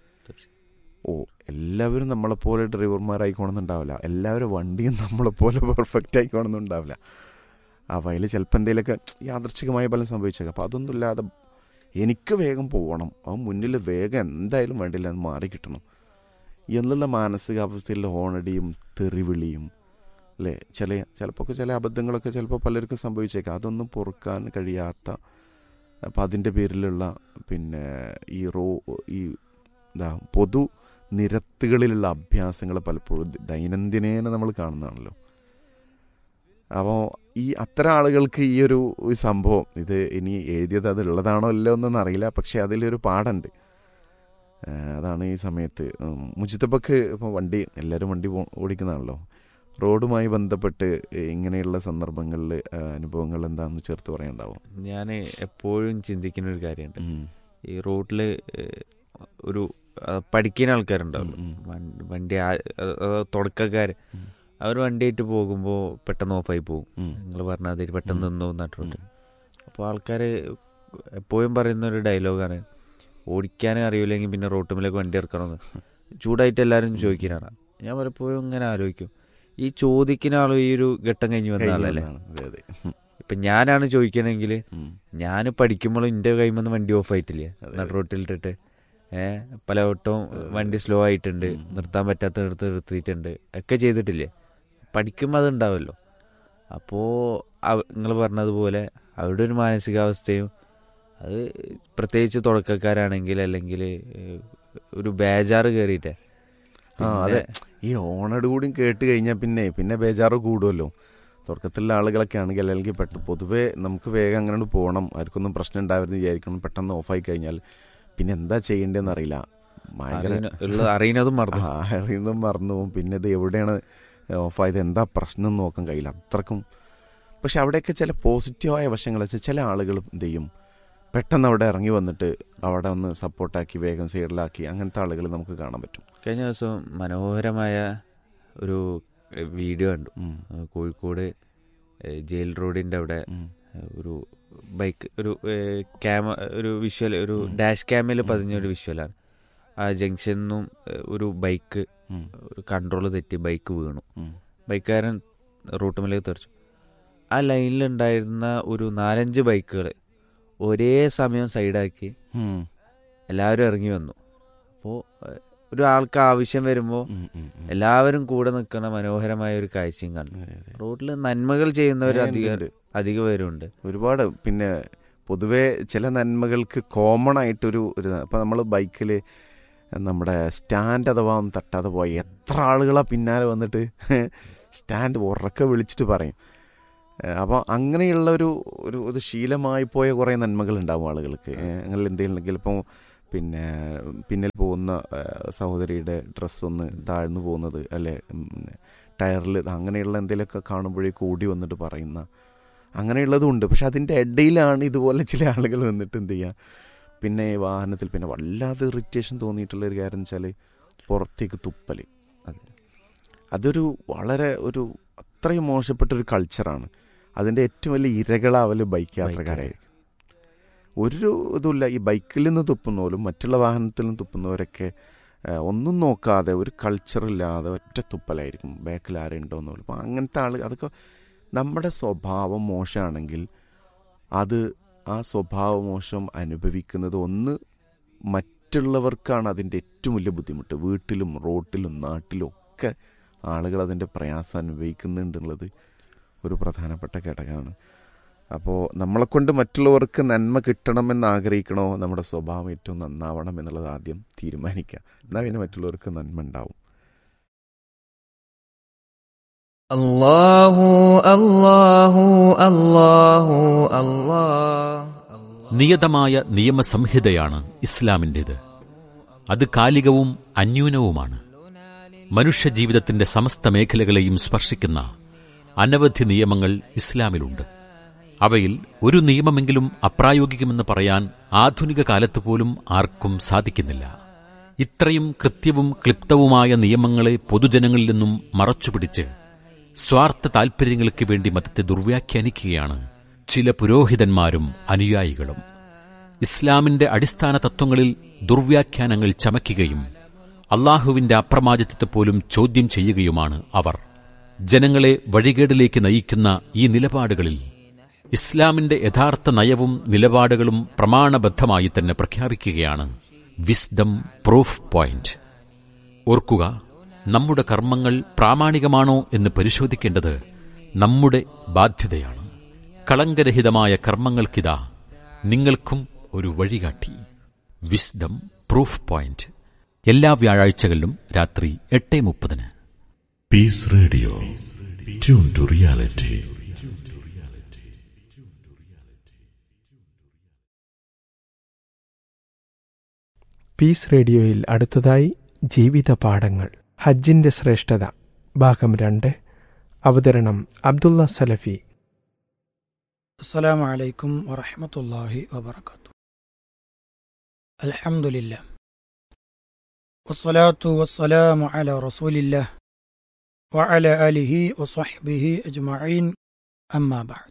ഓ എല്ലാവരും നമ്മളെപ്പോലെ ഡ്രൈവർമാരായിക്കോണമെന്നുണ്ടാവില്ല എല്ലാവരും വണ്ടിയും നമ്മളെപ്പോലെ പെർഫെക്റ്റ് ആയിക്കോണമെന്നുണ്ടാവില്ല അപ്പോൾ അതിൽ ചിലപ്പോൾ എന്തെങ്കിലുമൊക്കെ യാദർച്ഛികമായ ഫലം സംഭവിച്ചേക്കാം അപ്പോൾ അതൊന്നും ഇല്ലാതെ എനിക്ക് വേഗം പോകണം അവൻ മുന്നിൽ വേഗം എന്തായാലും വേണ്ടില്ല അത് മാറി കിട്ടണം എന്നുള്ള മാനസികാവസ്ഥയിൽ ഹോണടിയും തെറിവിളിയും അല്ലേ ചില ചിലപ്പോൾ ചില അബദ്ധങ്ങളൊക്കെ ചിലപ്പോൾ പലർക്കും സംഭവിച്ചേക്കാം അതൊന്നും പൊറുക്കാൻ കഴിയാത്ത അപ്പം അതിൻ്റെ പേരിലുള്ള പിന്നെ ഈ റോ ഈ എന്താ പൊതു നിരത്തുകളിലുള്ള അഭ്യാസങ്ങൾ പലപ്പോഴും ദൈനംദിനേന നമ്മൾ കാണുന്നതാണല്ലോ അപ്പോൾ ഈ അത്തരം ആളുകൾക്ക് ഈ ഒരു ഈ സംഭവം ഇത് ഇനി എഴുതിയത് അത് ഉള്ളതാണോ അല്ലോ എന്നൊന്നും അറിയില്ല പക്ഷേ അതിലൊരു പാടുണ്ട് ആ, അതാണ് ഈ സമയത്ത് ഉം, മുജിത്തബക്ക് ഇപ്പോൾ വണ്ടി എല്ലാവരും വണ്ടി പോ- ഓടിക്കുന്നതാണല്ലോ റോഡുമായി ബന്ധപ്പെട്ട് ഇങ്ങനെയുള്ള സന്ദർഭങ്ങളിൽ അനുഭവങ്ങൾ എന്താണെന്ന് ചേർത്ത് പറയാനുണ്ടാവും ഞാൻ എപ്പോഴും ചിന്തിക്കുന്ന ഒരു കാര്യമുണ്ട് ഈ റോഡിൽ ഒരു ആ, പഠിക്കുന്ന ആൾക്കാരുണ്ടാവും ഉം, ഉം. വണ്ടി- വണ്ടി തുടക്കക്കാർ ഉം. അവർ വണ്ടിയായിട്ട് പോകുമ്പോൾ പെട്ടെന്ന് ഓഫായി പോകും ഉം. നിങ്ങൾ പറഞ്ഞ അതിൽ പെട്ടെന്ന് ഉം. നിന്നു നട്ടിട്ടുണ്ട് അപ്പോൾ ആൾക്കാർ എപ്പോഴും പറയുന്ന ഒരു ഡയലോഗാണ് ഓടിക്കാനും അറിയില്ലെങ്കിൽ പിന്നെ റോട്ടുമിലേക്ക് വണ്ടി ഇറക്കണമെന്ന് ചൂടായിട്ട് എല്ലാവരും ചോദിക്കാനാണ് ഞാൻ പലപ്പോഴും ഇങ്ങനെ ആലോചിക്കും ഈ ചോദിക്കുന്ന ആളും ഈ ഒരു ഘട്ടം കഴിഞ്ഞ് വന്ന ആളല്ലേ അതെ അതെ ഇപ്പം ഞാനാണ് ചോദിക്കണമെങ്കിൽ ഉം. ഞാൻ പഠിക്കുമ്പോഴും എൻ്റെ കൈമിൽ നിന്ന് വണ്ടി ഓഫ് ആയിട്ടില്ലേ അതെ. നട റോട്ടിലിട്ടിട്ട് ഏഹ് പലവട്ടവും വണ്ടി സ്ലോ ആയിട്ടുണ്ട് ഉം. നിർത്താൻ പറ്റാത്ത നിർത്ത് നിർത്തിയിട്ടുണ്ട് ഒക്കെ ചെയ്തിട്ടില്ലേ പഠിക്കുമ്പോൾ അതുണ്ടാവുമല്ലോ അപ്പോൾ നിങ്ങൾ പറഞ്ഞതുപോലെ അവരുടെ ഒരു മാനസികാവസ്ഥയും അത് പ്രത്യേകിച്ച് തുടക്കക്കാരാണെങ്കിൽ അല്ലെങ്കിൽ ഏഹ്, ഒരു ബേജാറ് കയറിയിട്ടേ ആ അതെ ഈ ഓണട് കൂടി കേട്ട് കഴിഞ്ഞാൽ പിന്നെ പിന്നെ ബേജാറ് കൂടുമല്ലോ തുടക്കത്തിലുള്ള ആളുകളൊക്കെ ആണെങ്കിൽ അല്ലെങ്കിൽ പെട്ടെന്ന് പൊതുവേ നമുക്ക് വേഗം അങ്ങനെ പോകണം ആർക്കൊന്നും പ്രശ്നം ഉണ്ടാവരുത് വിചാരിക്കണം പെട്ടെന്ന് ഓഫായി കഴിഞ്ഞാൽ പിന്നെ എന്താ ചെയ്യേണ്ടതെന്ന് അറിയില്ല ഭയങ്കര അറിയുന്ന- ഉള്ള അറിയുന്നതും മറന്നു ആ, അറിയുന്നതും മറന്നു പോകും പിന്നെ ഇത് എവിടെയാണ് ഓഫായത് എന്താ പ്രശ്നം എന്ന് നോക്കാൻ കഴിയില്ല അത്രക്കും പക്ഷെ അവിടെയൊക്കെ ചില പോസിറ്റീവായ വശങ്ങൾ വെച്ചാൽ ചില ആളുകൾ എന്ത് ചെയ്യും പെട്ടെന്ന് അവിടെ ഇറങ്ങി വന്നിട്ട് അവിടെ ഒന്ന് സപ്പോർട്ടാക്കി വേഗം സൈഡിലാക്കി അങ്ങനത്തെ ആളുകൾ നമുക്ക് കാണാൻ പറ്റും കഴിഞ്ഞ ദിവസം മനോഹരമായ ഒരു എഹ്, വീഡിയോ കണ്ടു ഉം. ഏഹ്, കോഴിക്കോട് ഏഹ്, ജയിൽ റോഡിൻ്റെ അവിടെ ഉം. ഏഹ്, ഒരു ബൈക്ക് ഒരു ഏഹ്, ക്യാമ ഒരു വിഷ്വൽ ഒരു ഉം. ഡാഷ് ക്യാമിൽ ഉം. പതിഞ്ഞൊരു വിഷ്വലാണ് ആ ജംഗ്ഷനിൽ നിന്നും ഏഹ്, ഒരു ബൈക്ക് ഉം. ഒരു കൺട്രോൾ തെറ്റി ബൈക്ക് വീണു ഉം. ബൈക്കുകാരൻ റൂട്ടുമിലേക്ക് തെറിച്ചു ആ ലൈനിലുണ്ടായിരുന്ന ഒരു നാലഞ്ച് ബൈക്കുകൾ ഒരേ സമയം സൈഡാക്കി ഉം. എല്ലാവരും ഇറങ്ങി വന്നു അപ്പോൾ ഒരാൾക്ക് ആവശ്യം വരുമ്പോൾ ഉം. ഉം. ഉം. എല്ലാവരും കൂടെ നിൽക്കുന്ന മനോഹരമായ ഒരു കാഴ്ചയും കണ്ടു അതെ, അതെ. റോഡിൽ നന്മകൾ ചെയ്യുന്നവർ ഏ, ഉണ്ട്, അധികം ഉണ്ട്. അധിക പേരുണ്ട് ഒരുപാട് പിന്നെ പൊതുവെ ചില നന്മകൾക്ക് കോമൺ ആയിട്ടൊരു ഒരു അപ്പം നമ്മൾ ബൈക്കിൽ നമ്മുടെ സ്റ്റാൻഡ് അഥവാ ഒന്ന് തട്ടാതെ പോയി എത്ര ആളുകളാ പിന്നാലെ വന്നിട്ട് സ്റ്റാൻഡ് ഉറക്കെ വിളിച്ചിട്ട് പറയും അപ്പോൾ അങ്ങനെയുള്ള ഒരു ഒരു ഒരു ശീലമായി പോയ കുറേ നന്മകൾ ഉണ്ടാവും ആളുകൾക്ക് ഏ, അങ്ങനെ എന്തെങ്കിലും ഉണ്ടെങ്കിൽ ഇപ്പോൾ പിന്നെ പിന്നിൽ പോകുന്ന ഏ, സഹോദരിയുടെ ഡ്രസ്സ് ഒന്ന് താഴ്ന്നു പോകുന്നത് അല്ലെ ടയറിൽ അങ്ങനെയുള്ള എന്തെങ്കിലുമൊക്കെ കാണുമ്പോഴേക്ക് ഓടി വന്നിട്ട് പറയുന്ന അങ്ങനെയുള്ളതും ഉണ്ട് പക്ഷെ അതിൻ്റെ ഇടയിലാണ് ഇതുപോലെ ചില ആളുകൾ വന്നിട്ട് എന്ത് ചെയ്യുക പിന്നെ ഈ വാഹനത്തിൽ പിന്നെ വല്ലാതെ ഇറിറ്റേഷൻ തോന്നിയിട്ടുള്ള ഒരു കാര്യം വെച്ചാൽ പുറത്തേക്ക് തുപ്പൽ അതെ. അതൊരു വളരെ ഒരു അത്രയും മോശപ്പെട്ട ഒരു കൾച്ചറാണ് അതിൻ്റെ ഏറ്റവും വലിയ ഇരകളാവൽ ബൈക്ക് യാത്രക്കാരായിരിക്കും ഒരു ഇതുമില്ല ഈ ബൈക്കിൽ നിന്ന് തുപ്പുന്നവരും മറ്റുള്ള വാഹനത്തിൽ നിന്ന് തുപ്പുന്നവരൊക്കെ ആ, ഒന്നും നോക്കാതെ ഒരു കൾച്ചറില്ലാതെ ഒറ്റ തുപ്പലായിരിക്കും ബാക്കിൽ ആരുണ്ടോ എന്ന് പോലും അപ്പം അങ്ങനത്തെ ആൾ അതൊക്കെ നമ്മുടെ സ്വഭാവം മോശമാണെങ്കിൽ അത് ആ സ്വഭാവ മോശം അനുഭവിക്കുന്നത് ഒന്ന് മറ്റുള്ളവർക്കാണ് അതിൻ്റെ ഏറ്റവും വലിയ ബുദ്ധിമുട്ട് വീട്ടിലും റോട്ടിലും നാട്ടിലും ഒക്കെ ആളുകൾ അതിൻ്റെ പ്രയാസം അനുഭവിക്കുന്നുണ്ടെന്നുള്ളത് ഒരു പ്രധാനപ്പെട്ട ഘടകമാണ് അപ്പോൾ നമ്മളെക്കൊണ്ട് മറ്റുള്ളവർക്ക് നന്മ കിട്ടണമെന്ന് ആഗ്രഹിക്കണോ നമ്മുടെ സ്വഭാവം ഏറ്റവും നന്നാവണം എന്നുള്ളത് ആദ്യം തീരുമാനിക്കുക എന്നാൽ പിന്നെ മറ്റുള്ളവർക്ക് നന്മ ഉണ്ടാവും الله الله الله الله നിയതമായ നിയമസംഹിതയാണ് ഇസ്ലാമിൻ്റേത് അത് കാലികവും അന്യൂനവുമാണ് മനുഷ്യജീവിതത്തിന്റെ സമസ്ത മേഖലകളെയും സ്പർശിക്കുന്ന അനവധി നിയമങ്ങൾ ഇസ്ലാമിലുണ്ട് അവയിൽ ഒരു നിയമമെങ്കിലും അപ്രായോഗികമെന്ന് പറയാൻ ആധുനിക കാലത്ത് പോലും ആർക്കും സാധിക്കുന്നില്ല ഇത്രയും കൃത്യവും ക്ലിപ്തവുമായ നിയമങ്ങളെ പൊതുജനങ്ങളിൽ നിന്നും മറച്ചുപിടിച്ച് സ്വാർത്ഥ താൽപര്യങ്ങൾക്ക് വേണ്ടി മതത്തെ ദുർവ്യാഖ്യാനിക്കുകയാണ് ചില പുരോഹിതന്മാരും അനുയായികളും ഇസ്ലാമിന്റെ അടിസ്ഥാന തത്വങ്ങളിൽ ദുർവ്യാഖ്യാനങ്ങൾ ചമയ്ക്കുകയും അള്ളാഹുവിന്റെ അപ്രമാദിത്വത്തെ പോലും ചോദ്യം ചെയ്യുകയുമാണ് അവർ ജനങ്ങളെ വഴികേടിലേക്ക് നയിക്കുന്ന ഈ നിലപാടുകളിൽ ഇസ്ലാമിന്റെ യഥാർത്ഥ നയവും നിലപാടുകളും പ്രമാണബദ്ധമായി തന്നെ പ്രഖ്യാപിക്കുകയാണ് വിസ്ഡം പ്രൂഫ് പോയിന്റ് ഓർക്കുക നമ്മുടെ കർമ്മങ്ങൾ പ്രാമാണികമാണോ എന്ന് പരിശോധിക്കേണ്ടത് നമ്മുടെ ബാധ്യതയാണ് കളങ്കരഹിതമായ കർമ്മങ്ങൾക്കിതാ നിങ്ങൾക്കും ഒരു വഴികാട്ടി വിസ്ഡം പ്രൂഫ് പോയിന്റ് എല്ലാ വ്യാഴാഴ്ചകളിലും രാത്രി എട്ട് മുപ്പതിന് Peace Radio. Tune to reality. Peace റേഡിയോയിൽ അടുത്തതായി ജീവിത പാഠങ്ങൾ ഹജ്ജിന്റെ ശ്രേഷ്ഠത ഭാഗം രണ്ട് അവതരണം അബ്ദുള്ള സലഫി السلام عليكم ورحمة الله وبركاته الحمد لله والصلاة والسلام على رسول الله وعلى آله وصحبه أجمعين أما بعد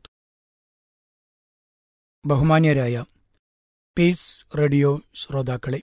ബഹുമാന്യരായ പീസ് റേഡിയോ ശ്രോതാക്കളെ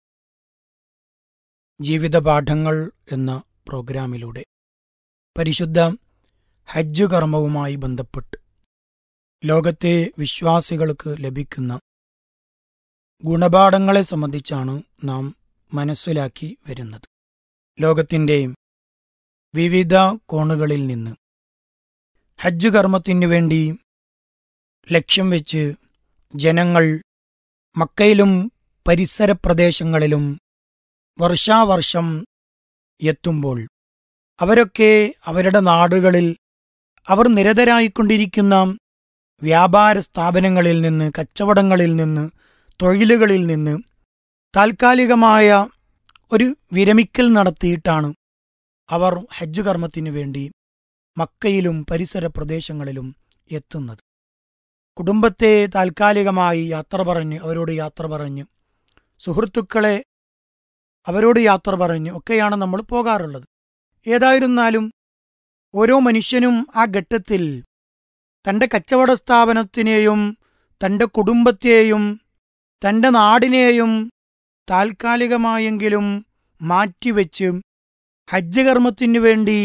ജീവിതപാഠങ്ങൾ എന്ന പ്രോഗ്രാമിലൂടെ പരിശുദ്ധ ഹജ്ജ് കർമ്മവുമായി ബന്ധപ്പെട്ട് ലോകത്തെ വിശ്വാസികൾക്ക് ലഭിക്കുന്ന ഗുണപാഠങ്ങളെ സംബന്ധിച്ചാണ് നാം മനസ്സിലാക്കി വരുന്നത് ലോകത്തിൻ്റെ വിവിധ കോണുകളിൽ നിന്ന് ഹജ്ജ് കർമ്മത്തിനു വേണ്ടി ലക്ഷ്യം വെച്ച് ജനങ്ങൾ മക്കയിലും പരിസര പ്രദേശങ്ങളിലും വർഷാവർഷം എത്തുമ്പോൾ അവരൊക്കെ അവരുടെ നാടുകളിൽ അവർ നിരതരായിക്കൊണ്ടിരിക്കുന്ന വ്യാപാര സ്ഥാപനങ്ങളിൽ നിന്ന് കച്ചവടങ്ങളിൽ നിന്ന് തൊഴിലുകളിൽ നിന്ന് താൽക്കാലികമായ ഒരു വിരമിക്കൽ നടത്തിയിട്ടാണ് അവർ ഹജ്ജ് കർമ്മത്തിനു വേണ്ടി മക്കയിലും പരിസര പ്രദേശങ്ങളിലും എത്തുന്നത് കുടുംബത്തെ താൽക്കാലികമായി യാത്ര പറഞ്ഞ് അവരോട് യാത്ര പറഞ്ഞ് സുഹൃത്തുക്കളെ അവരോട് യാത്ര പറഞ്ഞ് ഒക്കെയാണ് നമ്മൾ പോകാറുള്ളത് ഏതായിരുന്നാലും ഓരോ മനുഷ്യനും ആ ഘട്ടത്തിൽ തന്റെ കച്ചവട സ്ഥാപനത്തിനെയും തന്റെ കുടുംബത്തെയും തന്റെ നാടിനെയും താൽക്കാലികമായെങ്കിലും മാറ്റിവെച്ച് ഹജ്ജ് കർമ്മത്തിനു വേണ്ടി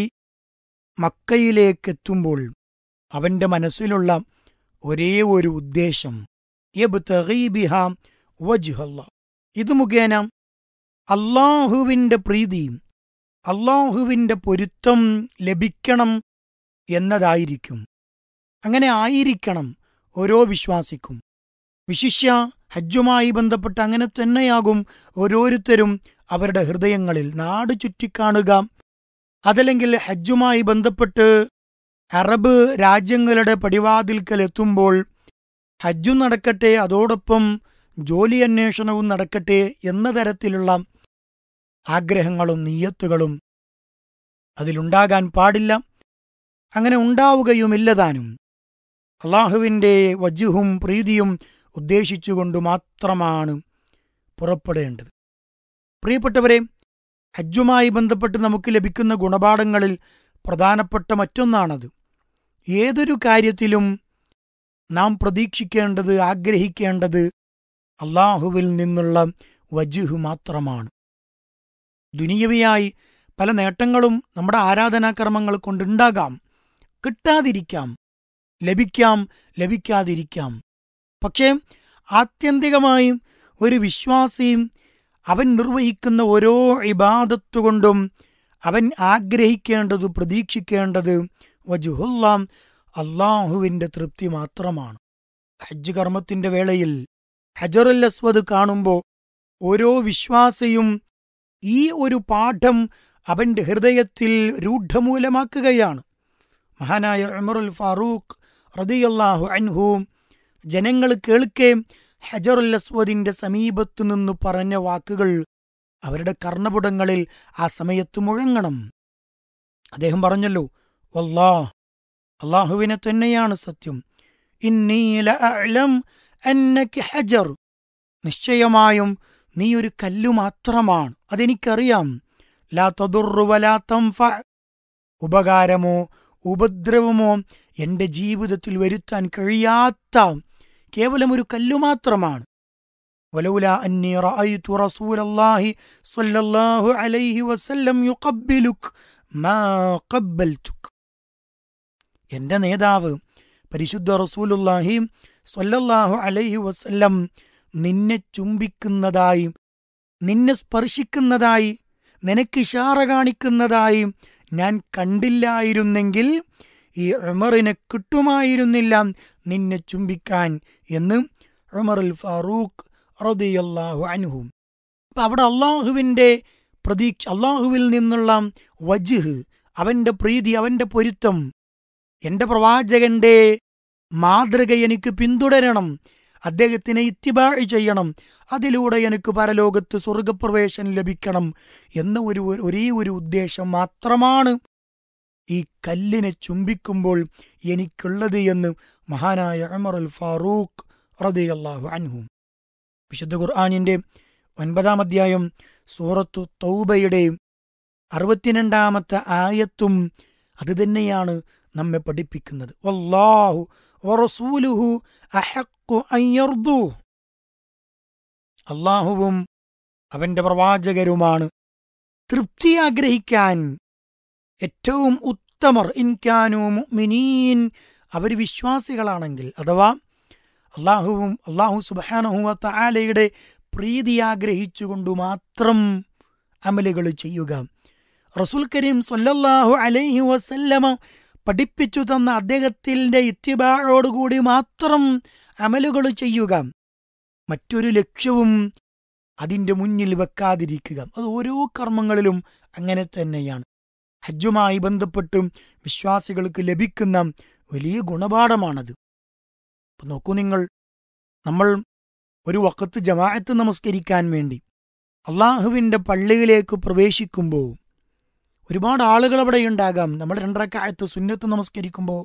മക്കയിലേക്കെത്തുമ്പോൾ അവന്റെ മനസ്സിലുള്ള ഒരേ ഒരു ഉദ്ദേശം യബ്തഗീ ബിഹാ വജ്ഹല്ലാ. ഇത് മുഖേന അള്ളാഹുവിന്റെ പ്രീതി അള്ളാഹുവിന്റെ പൊരുത്തം ലഭിക്കണം എന്നതായിരിക്കും അങ്ങനെ ആയിരിക്കണം ഓരോ വിശ്വാസിക്കും വിശിഷ്യ ഹജ്ജുമായി ബന്ധപ്പെട്ട് അങ്ങനെ തന്നെയാകും ഓരോരുത്തരും അവരുടെ ഹൃദയങ്ങളിൽ നാട് ചുറ്റിക്കാണുക അതല്ലെങ്കിൽ ഹജ്ജുമായി ബന്ധപ്പെട്ട് അറബ് രാജ്യങ്ങളുടെ പടിവാതിൽക്കൽ എത്തുമ്പോൾ ഹജ്ജും നടക്കട്ടെ അതോടൊപ്പം ജോലി അന്വേഷണവും നടക്കട്ടെ എന്ന തരത്തിലുള്ള ആഗ്രഹങ്ങളും നീയത്തുകളും അതിലുണ്ടാകാൻ പാടില്ല അങ്ങനെ ഉണ്ടാവുകയുമില്ലതാനും അള്ളാഹുവിൻ്റെ വജുഹും പ്രീതിയും ഉദ്ദേശിച്ചുകൊണ്ട് മാത്രമാണ് പുറപ്പെടേണ്ടത് പ്രിയപ്പെട്ടവരെ ഹജ്ജുമായി ബന്ധപ്പെട്ട് നമുക്ക് ലഭിക്കുന്ന ഗുണപാഠങ്ങളിൽ പ്രധാനപ്പെട്ട മറ്റൊന്നാണത് ഏതൊരു കാര്യത്തിലും നാം പ്രതീക്ഷിക്കേണ്ടത് ആഗ്രഹിക്കേണ്ടത് അള്ളാഹുവിൽ നിന്നുള്ള വജുഹ് മാത്രമാണ് ദുനിയവിയായി പല നേട്ടങ്ങളും നമ്മുടെ ആരാധനാകർമ്മങ്ങൾ കൊണ്ടുണ്ടാകാം കിട്ടാതിരിക്കാം ലഭിക്കാം ലഭിക്കാതിരിക്കാം പക്ഷേ ആത്യന്തികമായും ഒരു വിശ്വാസിയും അവൻ നിർവഹിക്കുന്ന ഓരോ ഇബാദത്തുകൊണ്ടും അവൻ ആഗ്രഹിക്കേണ്ടത് പ്രതീക്ഷിക്കേണ്ടത് വജുഹുല്ലാം അള്ളാഹുവിന്റെ തൃപ്തി മാത്രമാണ് ഹജ്ജ് കർമ്മത്തിന്റെ വേളയിൽ ഹജറുൽ അസ്വദ് കാണുമ്പോൾ ഓരോ വിശ്വാസിയും ഈ ഒരു പാഠം അവന്റെ ഹൃദയത്തിൽ രൂഢമൂലമാക്കുകയാണ് മഹാനായ ഉമറുൽ ഫാറൂഖ് റദിയല്ലാഹു അൻഹു ജനങ്ങൾ കേൾക്കെ ഹജറുൽ അസ്വദിന്റെ സമീപത്തു നിന്ന് പറഞ്ഞ വാക്കുകൾ അവരുടെ കർണപുടങ്ങളിൽ ആ സമയത്ത് മുഴങ്ങണം അദ്ദേഹം പറഞ്ഞല്ലോ വല്ലാ അള്ളാഹുവിനെ തന്നെയാണ് സത്യം ഇന്നീല അഅലം അന്നക ഹജർ നിശ്ചയമായും നീ ഒരു കല്ലു മാത്രമാണ് അതെനിക്കറിയാം ലാ തദുറു വലാ തൻഫ ഉപകാരമോ ഉപദ്രവമോ എന്റെ ജീവിതത്തിൽ വരുത്താൻ കഴിയാത്ത കേവലം ഒരു കല്ലു മാത്രമാണ് ولولا أني رأيت رسول الله صلى الله عليه وسلم يقبلك ما قبلتك എന്റെ നേതാവ് പരിശുദ്ധ റസൂലുല്ലാഹി സ്വല്ലല്ലാഹു അലൈഹി വസല്ലം നിന്നെ ചുംബിക്കുന്നതായി നിന്നെ സ്പർശിക്കുന്നതായി നിനക്ക് ഇഷാറ കാണിക്കുന്നതായി ഞാൻ കണ്ടില്ലായിരുന്നെങ്കിൽ ഈ ഉമറിനെ കിട്ടുമായിരുന്നില്ല നിന്നെ ചുംബിക്കാൻ എന്ന് ഉമറുൽ ഫാറൂഖ് റദിയല്ലാഹു അൻഹു അപ്പൊ അവിടെ അള്ളാഹുവിന്റെ പ്രതീക്ഷ അള്ളാഹുവിൽ നിന്നുള്ള വജ്ഹ് അവന്റെ പ്രീതി അവന്റെ പൊരുത്തം എന്റെ പ്രവാചകന്റെ മാതൃക എനിക്ക് പിന്തുടരണം അദ്ദേഹത്തിനെ ഇത്തിബാഴ് ചെയ്യണം അതിലൂടെ എനിക്ക് പരലോകത്ത് സ്വർഗപ്രവേശനം ലഭിക്കണം എന്ന ഒരു ഒരേ ഒരു ഉദ്ദേശം മാത്രമാണ് ഈ കല്ലിനെ ചുംബിക്കുമ്പോൾ എനിക്കുള്ളത് എന്ന് മഹാനായ ഉമർ അൽ ഫാറൂഖ് റദിയല്ലാഹു അൻഹു വിശുദ്ധ ഖുർആാനിന്റെ ഒൻപതാം അധ്യായം സൂറത്തു തൗബയുടെ അറുപത്തിരണ്ടാമത്തെ ആയത്തും അത് തന്നെയാണ് നമ്മെ പഠിപ്പിക്കുന്നത് വല്ലാഹു വറസൂലുഹു അഹഖു അൻ യർദൂഹ് അള്ളാഹുവും അവന്റെ പ്രവാചകരുമാണ് തൃപ്തി ആഗ്രഹിക്കാൻ ഏറ്റവും ഉത്തമർ ഇൻകാനു മുഅ്മിനീൻ അവർ വിശ്വാസികളാണെങ്കിൽ അഥവാ അള്ളാഹുവും അള്ളാഹു സുബാനഹുവ താലയുടെ പ്രീതി ആഗ്രഹിച്ചുകൊണ്ട് മാത്രം അമലുകൾ ചെയ്യുക റസൂൽ കരീം സൊല്ലല്ലാഹു അലൈഹി വസല്ലമ പഠിപ്പിച്ചു തന്ന അദ്ദേഹത്തിന്റെ ഇത്തിബാഴോടുകൂടി മാത്രം അമലുകൾ ചെയ്യുക മറ്റൊരു ലക്ഷ്യവും അതിന്റെ മുന്നിൽ വെക്കാതിരിക്കുക അത് ഓരോ കർമ്മങ്ങളിലും അങ്ങനെ തന്നെയാണ് ഹജ്ജുമായി ബന്ധപ്പെട്ടും വിശ്വാസികൾക്ക് ലഭിക്കുന്ന വലിയ ഗുണപാഠമാണത് അപ്പൊ നോക്കൂ നിങ്ങൾ നമ്മൾ ഒരു വക്കത്ത് ജമാഅത്ത് നമസ്കരിക്കാൻ വേണ്ടി അള്ളാഹുവിന്റെ പള്ളിയിലേക്ക് പ്രവേശിക്കുമ്പോൾ ഒരുപാട് ആളുകൾ അവിടെ ഉണ്ടാകാം നമ്മൾ രണ്ടരക്കായത്ത് സുന്നത്ത് നമസ്കരിക്കുമ്പോൾ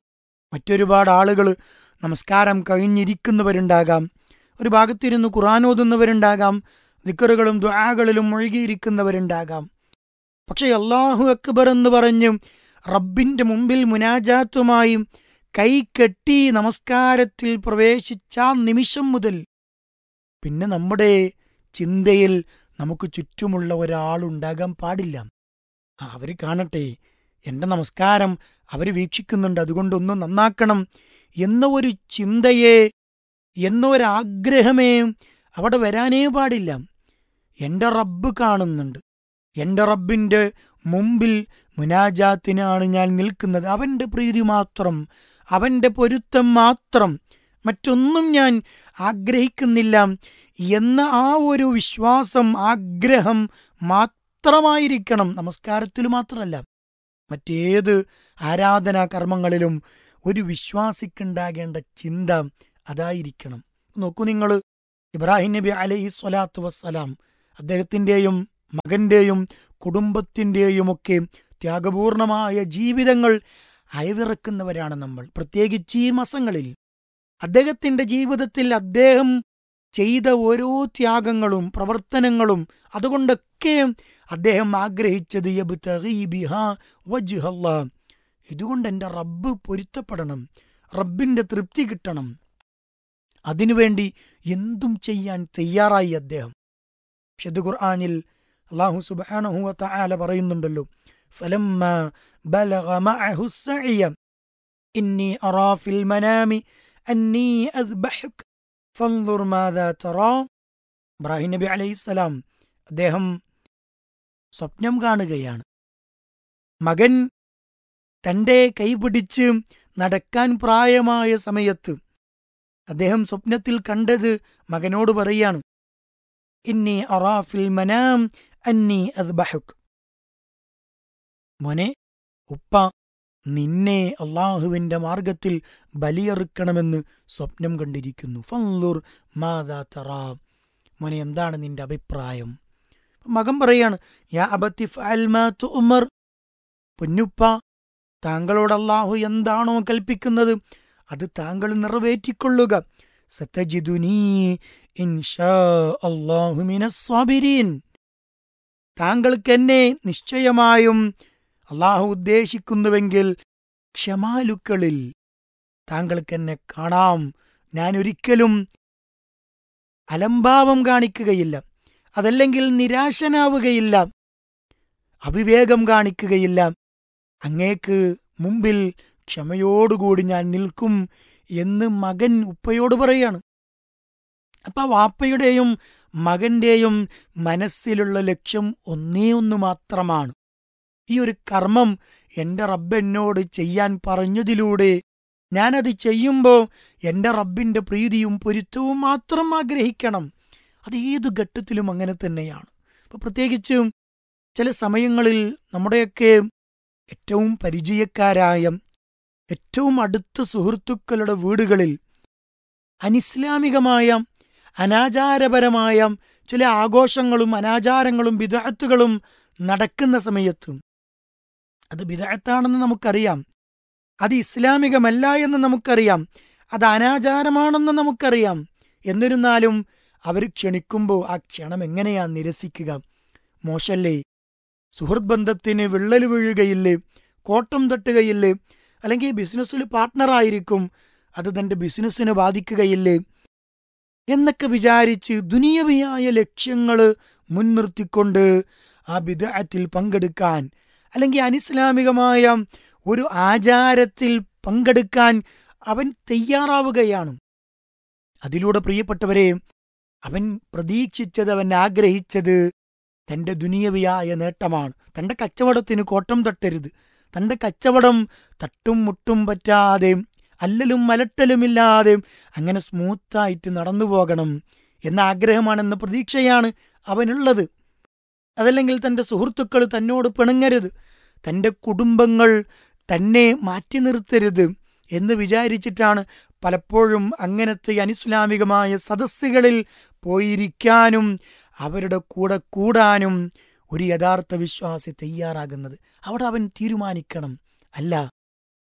മറ്റൊരുപാട് ആളുകൾ നമസ്കാരം കഴിഞ്ഞിരിക്കുന്നവരുണ്ടാകാം ഒരു ഭാഗത്തിരുന്ന് ഖുറാൻ ഓതുന്നവരുണ്ടാകാം ദിക്കറുകളും ദ്വാകളിലും മുഴുകിയിരിക്കുന്നവരുണ്ടാകാം പക്ഷെ അള്ളാഹു അക്ബർ എന്ന് പറഞ്ഞ് റബ്ബിന്റെ മുമ്പിൽ മുനാജാത്തുമായി കൈ കെട്ടി നമസ്കാരത്തിൽ പ്രവേശിച്ച ആ നിമിഷം മുതൽ പിന്നെ നമ്മുടെ ചിന്തയിൽ നമുക്ക് ചുറ്റുമുള്ള ഒരാളുണ്ടാകാൻ പാടില്ല ആ, അവര് കാണട്ടെ എന്റെ നമസ്കാരം അവര് വീക്ഷിക്കുന്നുണ്ട് അതുകൊണ്ടൊന്ന് നന്നാക്കണം എന്ന ഒരു ചിന്തയെ എന്ന ഒരാഗ്രഹമേ അവിടെ വരാനേ പാടില്ല എന്റെ റബ്ബ് കാണുന്നുണ്ട് എന്റെ റബ്ബിന്റെ മുമ്പിൽ മുനാജാത്തിനാണ് ഞാൻ നിൽക്കുന്നത് അവന്റെ പ്രീതി മാത്രം അവന്റെ പൊരുത്തം മാത്രം മറ്റൊന്നും ഞാൻ ആഗ്രഹിക്കുന്നില്ല എന്ന ആ ഒരു വിശ്വാസം ആഗ്രഹം മാത്രമായിരിക്കണം നമസ്കാരത്തിൽ മാത്രമല്ല മറ്റേത് ആരാധനാ കർമ്മങ്ങളിലും ഒരു വിശ്വാസിക്കുണ്ടാകേണ്ട ചിന്ത അതായിരിക്കണം നോക്കൂ നിങ്ങൾ ഇബ്രാഹിം നബി അലൈഹി സ്വലാത്തു വസ്സലാം അദ്ദേഹത്തിൻ്റെയും മകന്റെയും കുടുംബത്തിൻ്റെയുമൊക്കെ ത്യാഗപൂർണമായ ജീവിതങ്ങൾ അയവിറക്കുന്നവരാണ് നമ്മൾ പ്രത്യേകിച്ച് ഈ മാസങ്ങളിൽ അദ്ദേഹത്തിന്റെ ജീവിതത്തിൽ അദ്ദേഹം ചെയ്ത ഓരോ ത്യാഗങ്ങളും പ്രവർത്തനങ്ങളും അതുകൊണ്ടൊക്കെ അദ്ദേഹം ആഗ്രഹിച്ചത് യബ്തഗി ബിഹാ വജ്ഹല്ലാ. ഇതുകൊണ്ട് എൻ്റെ റബ്ബ് പൊരുത്തപ്പെടണം റബ്ബിന്റെ തൃപ്തി കിട്ടണം അതിനുവേണ്ടി എന്തും ചെയ്യാൻ തയ്യാറായി അദ്ദേഹം വിശുദ്ധ ഖുർആനിൽ അള്ളാഹു സുബ്ഹാനഹു വ തആല പറയുന്നുണ്ടല്ലോ ഫലമ്മ ബലഗ മഅഹു السعي إني أرى في المنام أني أذبحك فانظر ماذا ترى ഇബ്രാഹിം നബി അലൈഹിസ്സലാം അദ്ദേഹം സ്വപ്നം കാണുകയാണ് മകൻ തന്റെ കൈപിടിച്ച് നടക്കാൻ പ്രായമായ സമയത്ത് അദ്ദേഹം സ്വപ്നത്തിൽ കണ്ടത് മകനോട് പറയാണ് ഇന്നി അറാഫിൽ മനാം അന്നി അദ്ബഹുക് മോനെ ഉപ്പ നിന്നെ അള്ളാഹുവിന്റെ മാർഗത്തിൽ ബലിയെറുക്കണമെന്ന് സ്വപ്നം കണ്ടിരിക്കുന്നു ഫൻലുർ മാതാ തറാ മോനെ എന്താണ് നിന്റെ അഭിപ്രായം മകൻ പറയാണ് യാ അബത്തി ഫഅൽ മാ തുഅ്മർ പൊന്നുപ്പ താങ്കളോട് അള്ളാഹു എന്താണോ കൽപ്പിക്കുന്നത് അത് താങ്കൾ നിറവേറ്റിക്കൊള്ളുക സത്തജിദുനീ ഇൻഷാ അല്ലാഹു മിനസ് സ്വാബിരീൻ താങ്കൾക്ക് എന്നെ നിശ്ചയമായും അള്ളാഹു ഉദ്ദേശിക്കുന്നുവെങ്കിൽ ക്ഷമാലുക്കളിൽ താങ്കൾക്ക് എന്നെ കാണാം ഞാൻ ഒരിക്കലും അലംഭാവം കാണിക്കുകയില്ല അതല്ലെങ്കിൽ നിരാശനാവുകയില്ല അവിവേകം കാണിക്കുകയില്ല അങ്ങേക്ക് മുമ്പിൽ ക്ഷമയോടുകൂടി ഞാൻ നിൽക്കും എന്ന് മകൻ ഉപ്പയോട് പറയാണ് അപ്പൊ ആ വാപ്പയുടെയും മകന്റെയും മനസ്സിലുള്ള ലക്ഷ്യം ഒന്നേ ഒന്ന് മാത്രമാണ് ഈ ഒരു കർമ്മം എന്റെ റബ്ബ് എന്നോട് ചെയ്യാൻ പറഞ്ഞതിലൂടെ ഞാനത് ചെയ്യുമ്പോൾ എന്റെ റബ്ബിന്റെ പ്രീതിയും പൊരുത്തവും മാത്രം ആഗ്രഹിക്കണം അത് ഏതു ഘട്ടത്തിലും അങ്ങനെ തന്നെയാണ് അപ്പൊ പ്രത്യേകിച്ചും ചില സമയങ്ങളിൽ നമ്മുടെയൊക്കെ ഏറ്റവും പരിചയക്കാരായ ഏറ്റവും അടുത്ത സുഹൃത്തുക്കളുടെ വീടുകളിൽ അനിസ്ലാമികമായ അനാചാരപരമായ ചില ആഘോഷങ്ങളും അനാചാരങ്ങളും വിദഗ്ധത്തുകളും നടക്കുന്ന സമയത്തും അത് വിദഗ്ധാണെന്ന് നമുക്കറിയാം അത് ഇസ്ലാമികമല്ല എന്ന് നമുക്കറിയാം അത് അനാചാരമാണെന്ന് നമുക്കറിയാം എന്നിരുന്നാലും അവർ ക്ഷണിക്കുമ്പോൾ ആ ക്ഷണം എങ്ങനെയാ നിരസിക്കുക മോശല്ലേ സുഹൃത്ത് ബന്ധത്തിന് വിള്ളൽ വീഴുകയില്ലേ കോട്ടം തട്ടുകയില്ലേ അല്ലെങ്കിൽ ബിസിനസ്സിൽ പാർട്ട്ണറായിരിക്കും അത് തന്റെ ബിസിനസ്സിനെ ബാധിക്കുകയില്ലേ എന്നൊക്കെ വിചാരിച്ച് ദുനിയവിയായ ലക്ഷ്യങ്ങൾ മുൻനിർത്തിക്കൊണ്ട് ആ ബിദഅത്തിൽ പങ്കെടുക്കാൻ അല്ലെങ്കിൽ അനിസ്ലാമികമായ ഒരു ആചാരത്തിൽ പങ്കെടുക്കാൻ അവൻ തയ്യാറാവുകയാണ് അതിലൂടെ പ്രിയപ്പെട്ടവരെ അവൻ പ്രതീക്ഷിച്ചത് അവൻ ആഗ്രഹിച്ചത് തന്റെ ദുനിയവിയായ നേട്ടമാണ് തന്റെ കച്ചവടത്തിന് കോട്ടം തട്ടരുത് തന്റെ കച്ചവടം തട്ടും മുട്ടും പറ്റാതെ അല്ലലും മലട്ടലുമില്ലാതെ അങ്ങനെ സ്മൂത്തായിട്ട് നടന്നു പോകണം എന്ന ആഗ്രഹമാണെന്ന പ്രതീക്ഷയാണ് അവനുള്ളത് അതല്ലെങ്കിൽ തന്റെ സുഹൃത്തുക്കൾ തന്നോട് പിണങ്ങരുത് തന്റെ കുടുംബങ്ങൾ തന്നെ മാറ്റി നിർത്തരുത് എന്ന് വിചാരിച്ചിട്ടാണ് പലപ്പോഴും അങ്ങനത്തെ അനിസ്ലാമികമായ സദസ്സുകളിൽ പോയിരിക്കാനും അവരുടെ കൂടെ കൂടാനും ഒരു യഥാർത്ഥ വിശ്വാസി തയ്യാറാകുന്നത് അവിടെ അവൻ തീരുമാനിക്കണം അല്ല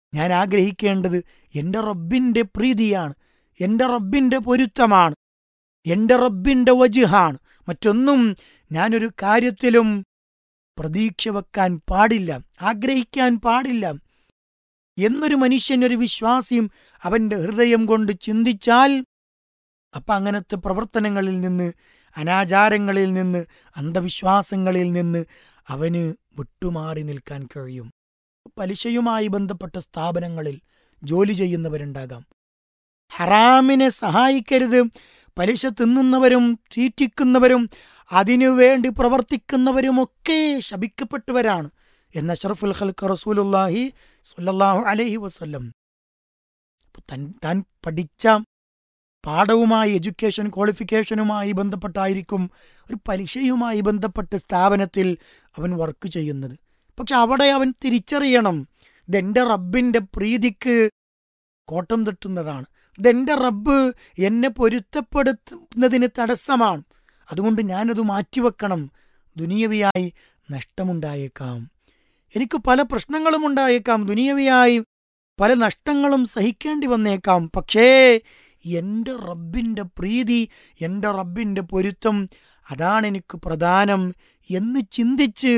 ഞാൻ ആഗ്രഹിക്കേണ്ടത് എൻ്റെ റബ്ബിൻ്റെ പ്രീതിയാണ് എൻ്റെ റബ്ബിൻ്റെ പൊരുത്തമാണ് എൻ്റെ റബ്ബിൻ്റെ വജുഹാണ് മറ്റൊന്നും ഞാനൊരു കാര്യത്തിലും പ്രതീക്ഷ വെക്കാൻ പാടില്ല ആഗ്രഹിക്കാൻ പാടില്ല എന്നൊരു മനുഷ്യൻ ഒരു വിശ്വാസിയും അവന്റെ ഹൃദയം കൊണ്ട് ചിന്തിച്ചാൽ അപ്പൊ അങ്ങനത്തെ പ്രവർത്തനങ്ങളിൽ നിന്ന് അനാചാരങ്ങളിൽ നിന്ന് അന്ധവിശ്വാസങ്ങളിൽ നിന്ന് അവന് വിട്ടുമാറി നിൽക്കാൻ കഴിയും പലിശയുമായി ബന്ധപ്പെട്ട സ്ഥാപനങ്ങളിൽ ജോലി ചെയ്യുന്നവരുണ്ടാകാം ഹറാമിനെ സഹായിക്കരുത് പലിശ തിന്നുന്നവരും തീറ്റിക്കുന്നവരും അതിനുവേണ്ടി പ്രവർത്തിക്കുന്നവരുമൊക്കെ ശപിക്കപ്പെട്ടവരാണ് എന്ന അഷറഫുൽ ഖൽക്ക് റസൂലുല്ലാഹി സുല്ലല്ലാഹു അലൈഹി വസല്ലം അപ്പൊ തൻ താൻ പഠിച്ച പാഠവുമായി എഡ്യൂക്കേഷൻ ക്വാളിഫിക്കേഷനുമായി ബന്ധപ്പെട്ടായിരിക്കും ഒരു പരീക്ഷയുമായി ബന്ധപ്പെട്ട സ്ഥാപനത്തിൽ അവൻ വർക്ക് ചെയ്യുന്നത് പക്ഷെ അവിടെ അവൻ തിരിച്ചറിയണം ഇതെന്റെ റബ്ബിന്റെ പ്രീതിക്ക് കോട്ടം തട്ടുന്നതാണ് ഇതെന്റെ റബ്ബ് എന്നെ പൊരുത്തപ്പെടുത്തുന്നതിന് തടസ്സമാണ് അതുകൊണ്ട് ഞാനത് മാറ്റിവെക്കണം ദുനിയവിയായി നഷ്ടമുണ്ടായേക്കാം എനിക്ക് പല പ്രശ്നങ്ങളും ഉണ്ടായേക്കാം ദുനിയവിയായി പല നഷ്ടങ്ങളും സഹിക്കേണ്ടി വന്നേക്കാം പക്ഷേ എൻ്റെ റബ്ബിൻ്റെ പ്രീതി എൻ്റെ റബ്ബിൻ്റെ പൊരുത്തം അതാണ് എനിക്ക് പ്രധാനം എന്ന് ചിന്തിച്ച്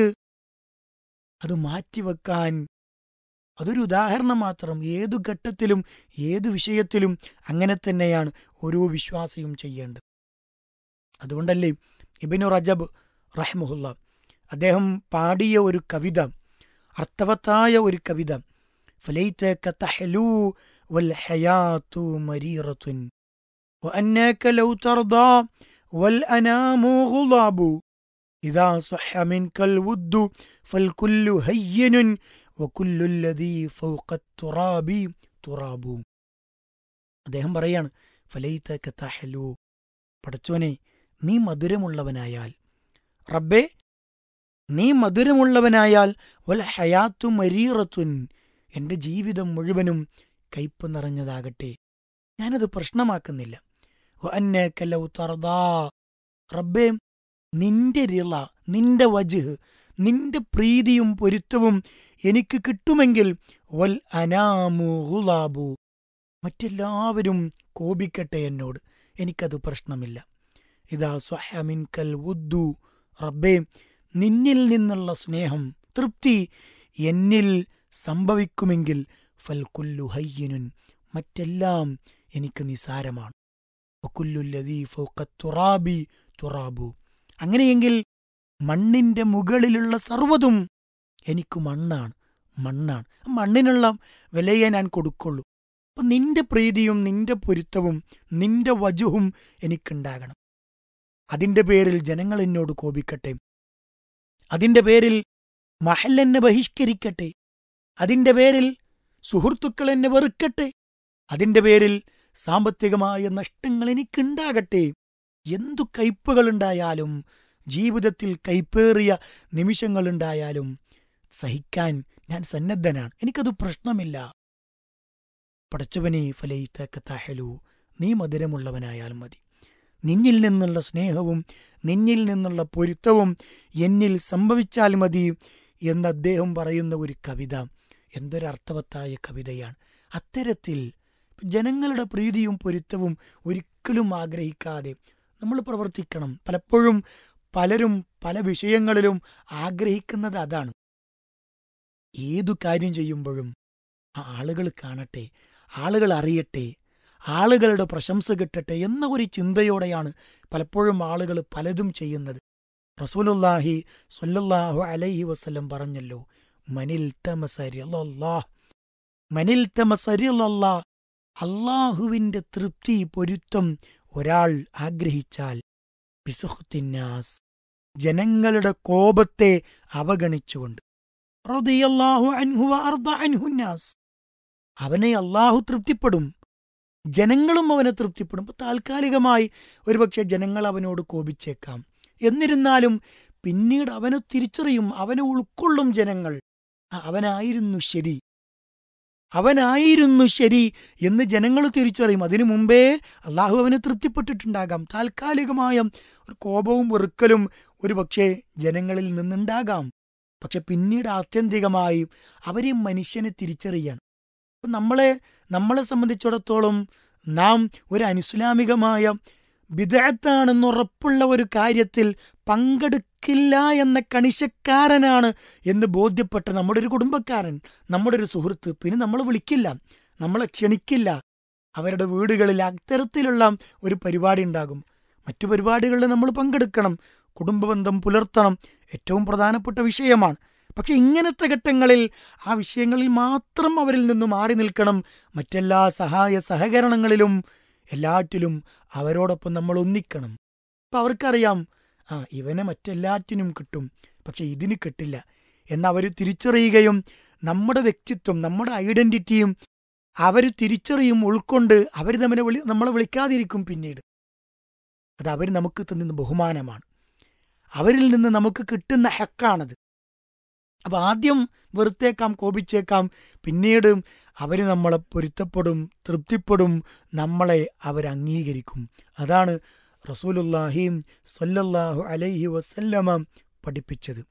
അത് മാറ്റിവെക്കാൻ അതൊരു ഉദാഹരണം മാത്രം ഏതു ഘട്ടത്തിലും ഏതു വിഷയത്തിലും അങ്ങനെ തന്നെയാണ് ഓരോ വിശ്വാസിയും ചെയ്യേണ്ടത് അതുകൊണ്ടല്ലേ ഇബിനു റജബ് റഹ്മുല്ല അദ്ദേഹം പാടിയ ഒരു കവിത അർത്ഥവത്തായ ഒരു കവിത فليتك تحلو والحياة مريرة وأنك لو ترضى والأنام غضاب إذا صح منك الود فالكل هين وكل الذي فوق التراب تراب അദ്ദേഹം പറയാണ് ഫലൈത്തക്ക തഹലു പടച്ചോനെ നീ മധുരമുള്ളവനായാൽ റബ്ബേ നീ മധുരമുള്ളവനായാൽ വൽ ഹയാത്തു മരീറത്തുൻ എന്റെ ജീവിതം മുഴുവനും കയ്പ് നിറഞ്ഞതാകട്ടെ ഞാനത് പ്രശ്നമാക്കുന്നില്ല വഅന്നകലൗ തർദാ. റബ്ബേ നിന്റെ റിള നിന്റെ വജ് നിന്റെ പ്രീതിയും പൊരുത്തവും എനിക്ക് കിട്ടുമെങ്കിൽ വൽ അനാമു ഗുലാബു മറ്റെല്ലാവരും കോപിക്കട്ടെ എന്നോട് എനിക്കത് പ്രശ്നമില്ല ഇതാ സ്വഹമിൻകൽ വുദ്ദു റബ്ബേ നിന്നിൽ നിന്നുള്ള സ്നേഹം തൃപ്തി എന്നിൽ സംഭവിക്കുമെങ്കിൽ ഫൽക്കുല്ലു ഹയ്യനുൻ മറ്റെല്ലാം എനിക്ക് നിസാരമാണ് വക്കുല്ലുല്ലദീ ഫൗക തുറാബി തുറാബു അങ്ങനെയെങ്കിൽ മണ്ണിന്റെ മുകളിലുള്ള സർവ്വതും എനിക്ക് മണ്ണാണ് മണ്ണാണ് ആ മണ്ണിനുള്ള വിലയെ ഞാൻ കൊടുക്കുള്ളൂ അപ്പൊ നിന്റെ പ്രീതിയും നിന്റെ പൊരുത്തവും നിന്റെ വജുവും എനിക്കുണ്ടാകണം അതിന്റെ പേരിൽ ജനങ്ങൾ എന്നോട് കോപിക്കട്ടെ അതിന്റെ പേരിൽ മഹൽ എന്നെ ബഹിഷ്കരിക്കട്ടെ അതിന്റെ പേരിൽ സുഹൃത്തുക്കൾ എന്നെ വെറുക്കട്ടെ അതിന്റെ പേരിൽ സാമ്പത്തികമായ നഷ്ടങ്ങൾ എനിക്കുണ്ടാകട്ടെ എന്തു കയ്പുകളുണ്ടായാലും ജീവിതത്തിൽ കൈപ്പേറിയ നിമിഷങ്ങളുണ്ടായാലും സഹിക്കാൻ ഞാൻ സന്നദ്ധനാണ് എനിക്കത് പ്രശ്നമില്ല പടച്ചവനെ ഫലയിത്തക്ക തഹലു നീ മധുരമുള്ളവനായാൽ മതി നിന്നിൽ നിന്നുള്ള സ്നേഹവും നിന്നിൽ നിന്നുള്ള പൊരുത്തവും എന്നിൽ സംഭവിച്ചാൽ മതി എന്ന് അദ്ദേഹം പറയുന്ന ഒരു കവിത എന്തൊരർത്ഥവത്തായ കവിതയാണ് അത്തരത്തിൽ ജനങ്ങളുടെ പ്രീതിയും പൊരുത്തവും ഒരിക്കലും ആഗ്രഹിക്കാതെ നമ്മൾ പ്രവർത്തിക്കണം പലപ്പോഴും പലരും പല വിഷയങ്ങളിലും ആഗ്രഹിക്കുന്നത് അതാണ് ഏതു കാര്യം ചെയ്യുമ്പോഴും ആ ആളുകൾ കാണട്ടെ ആളുകൾ അറിയട്ടെ ആളുകളുടെ പ്രശംസ കിട്ടട്ടെ എന്ന ഒരു ചിന്തയോടെയാണ് പലപ്പോഴും ആളുകൾ പലതും ചെയ്യുന്നത് റസൂലുല്ലാഹി സ്വല്ലല്ലാഹു അലൈഹി വസല്ലം പറഞ്ഞല്ലോ മനിൽ തമസരിയല്ലാഹ് മനിൽ തമസരിയല്ലാ അള്ളാഹുവിന്റെ തൃപ്തി പൊരുത്തം ഒരാൾ ആഗ്രഹിച്ചാൽ ബിസുഹ്തിന്നാസ് ജനങ്ങളുടെ കോപത്തെ അവഗണിച്ചുകൊണ്ട് റളിയല്ലാഹു അൻഹു വഅർദ അൻഹുന്നാസ് അവനെ അള്ളാഹു തൃപ്തിപ്പെടും ജനങ്ങളും അവനെ തൃപ്തിപ്പെടും ഇപ്പൊ താൽക്കാലികമായി ഒരുപക്ഷെ ജനങ്ങൾ അവനോട് കോപിച്ചേക്കാം എന്നിരുന്നാലും പിന്നീട് അവനെ തിരിച്ചറിയും അവനെ ഉൾക്കൊള്ളും ജനങ്ങൾ ആ, അവനായിരുന്നു ശരി അവനായിരുന്നു ശരി എന്ന് ജനങ്ങൾ തിരിച്ചറിയും അതിനു മുമ്പേ അള്ളാഹു അവനെ തൃപ്തിപ്പെട്ടിട്ടുണ്ടാകാം താൽക്കാലികമായ ഒരു കോപവും വെറുക്കലും ഒരു പക്ഷേ ജനങ്ങളിൽ നിന്നുണ്ടാകാം പക്ഷെ പിന്നീട് ആത്യന്തികമായി അവരെ മനുഷ്യനെ തിരിച്ചറിയണം അപ്പം നമ്മളെ നമ്മളെ സംബന്ധിച്ചിടത്തോളം നാം ഒരു അനുസ്ലാമികമായ വിദഗ്ധാണെന്നുറപ്പുള്ള ഒരു കാര്യത്തിൽ പങ്കെടുക്കില്ല എന്ന കണിശക്കാരനാണ് എന്ന് ബോധ്യപ്പെട്ട നമ്മുടെ ഒരു കുടുംബക്കാരൻ നമ്മുടെ ഒരു സുഹൃത്ത് പിന്നെ നമ്മൾ വിളിക്കില്ല നമ്മളെ ക്ഷണിക്കില്ല അവരുടെ വീടുകളിൽ അത്തരത്തിലുള്ള ഒരു പരിപാടി ഉണ്ടാകും മറ്റു പരിപാടികളിൽ നമ്മൾ പങ്കെടുക്കണം കുടുംബബന്ധം പുലർത്തണം ഏറ്റവും പ്രധാനപ്പെട്ട വിഷയമാണ് പക്ഷെ ഇങ്ങനത്തെ ഘട്ടങ്ങളിൽ ആ വിഷയങ്ങളിൽ മാത്രം അവരിൽ നിന്ന് മാറി നിൽക്കണം മറ്റെല്ലാ സഹായ സഹകരണങ്ങളിലും എല്ലാറ്റിലും അവരോടൊപ്പം നമ്മൾ ഒന്നിക്കണം അപ്പം അവർക്കറിയാം ആ ഇവനെ മറ്റെല്ലാറ്റിനും കിട്ടും പക്ഷെ ഇതിന് കിട്ടില്ല എന്നവർ തിരിച്ചറിയുകയും നമ്മുടെ വ്യക്തിത്വം നമ്മുടെ ഐഡന്റിറ്റിയും അവർ തിരിച്ചറിയും ഉൾക്കൊണ്ട് അവർ തമ്മിലെ വിളി നമ്മളെ വിളിക്കാതിരിക്കും പിന്നീട് അത് അവർ നമുക്ക് തന്നുന്ന ബഹുമാനമാണ് അവരിൽ നിന്ന് നമുക്ക് കിട്ടുന്ന ഹക്കാണത് അപ്പം ആദ്യം വെറുത്തേക്കാം കോപിച്ചേക്കാം പിന്നീട് അവർ നമ്മളെ പൊരുത്തപ്പെടും തൃപ്തിപ്പെടും നമ്മളെ അവർ അംഗീകരിക്കും അതാണ് റസൂലുല്ലാഹിം സല്ലല്ലാഹു അലൈഹി വസല്ലമ പഠിപ്പിച്ചത്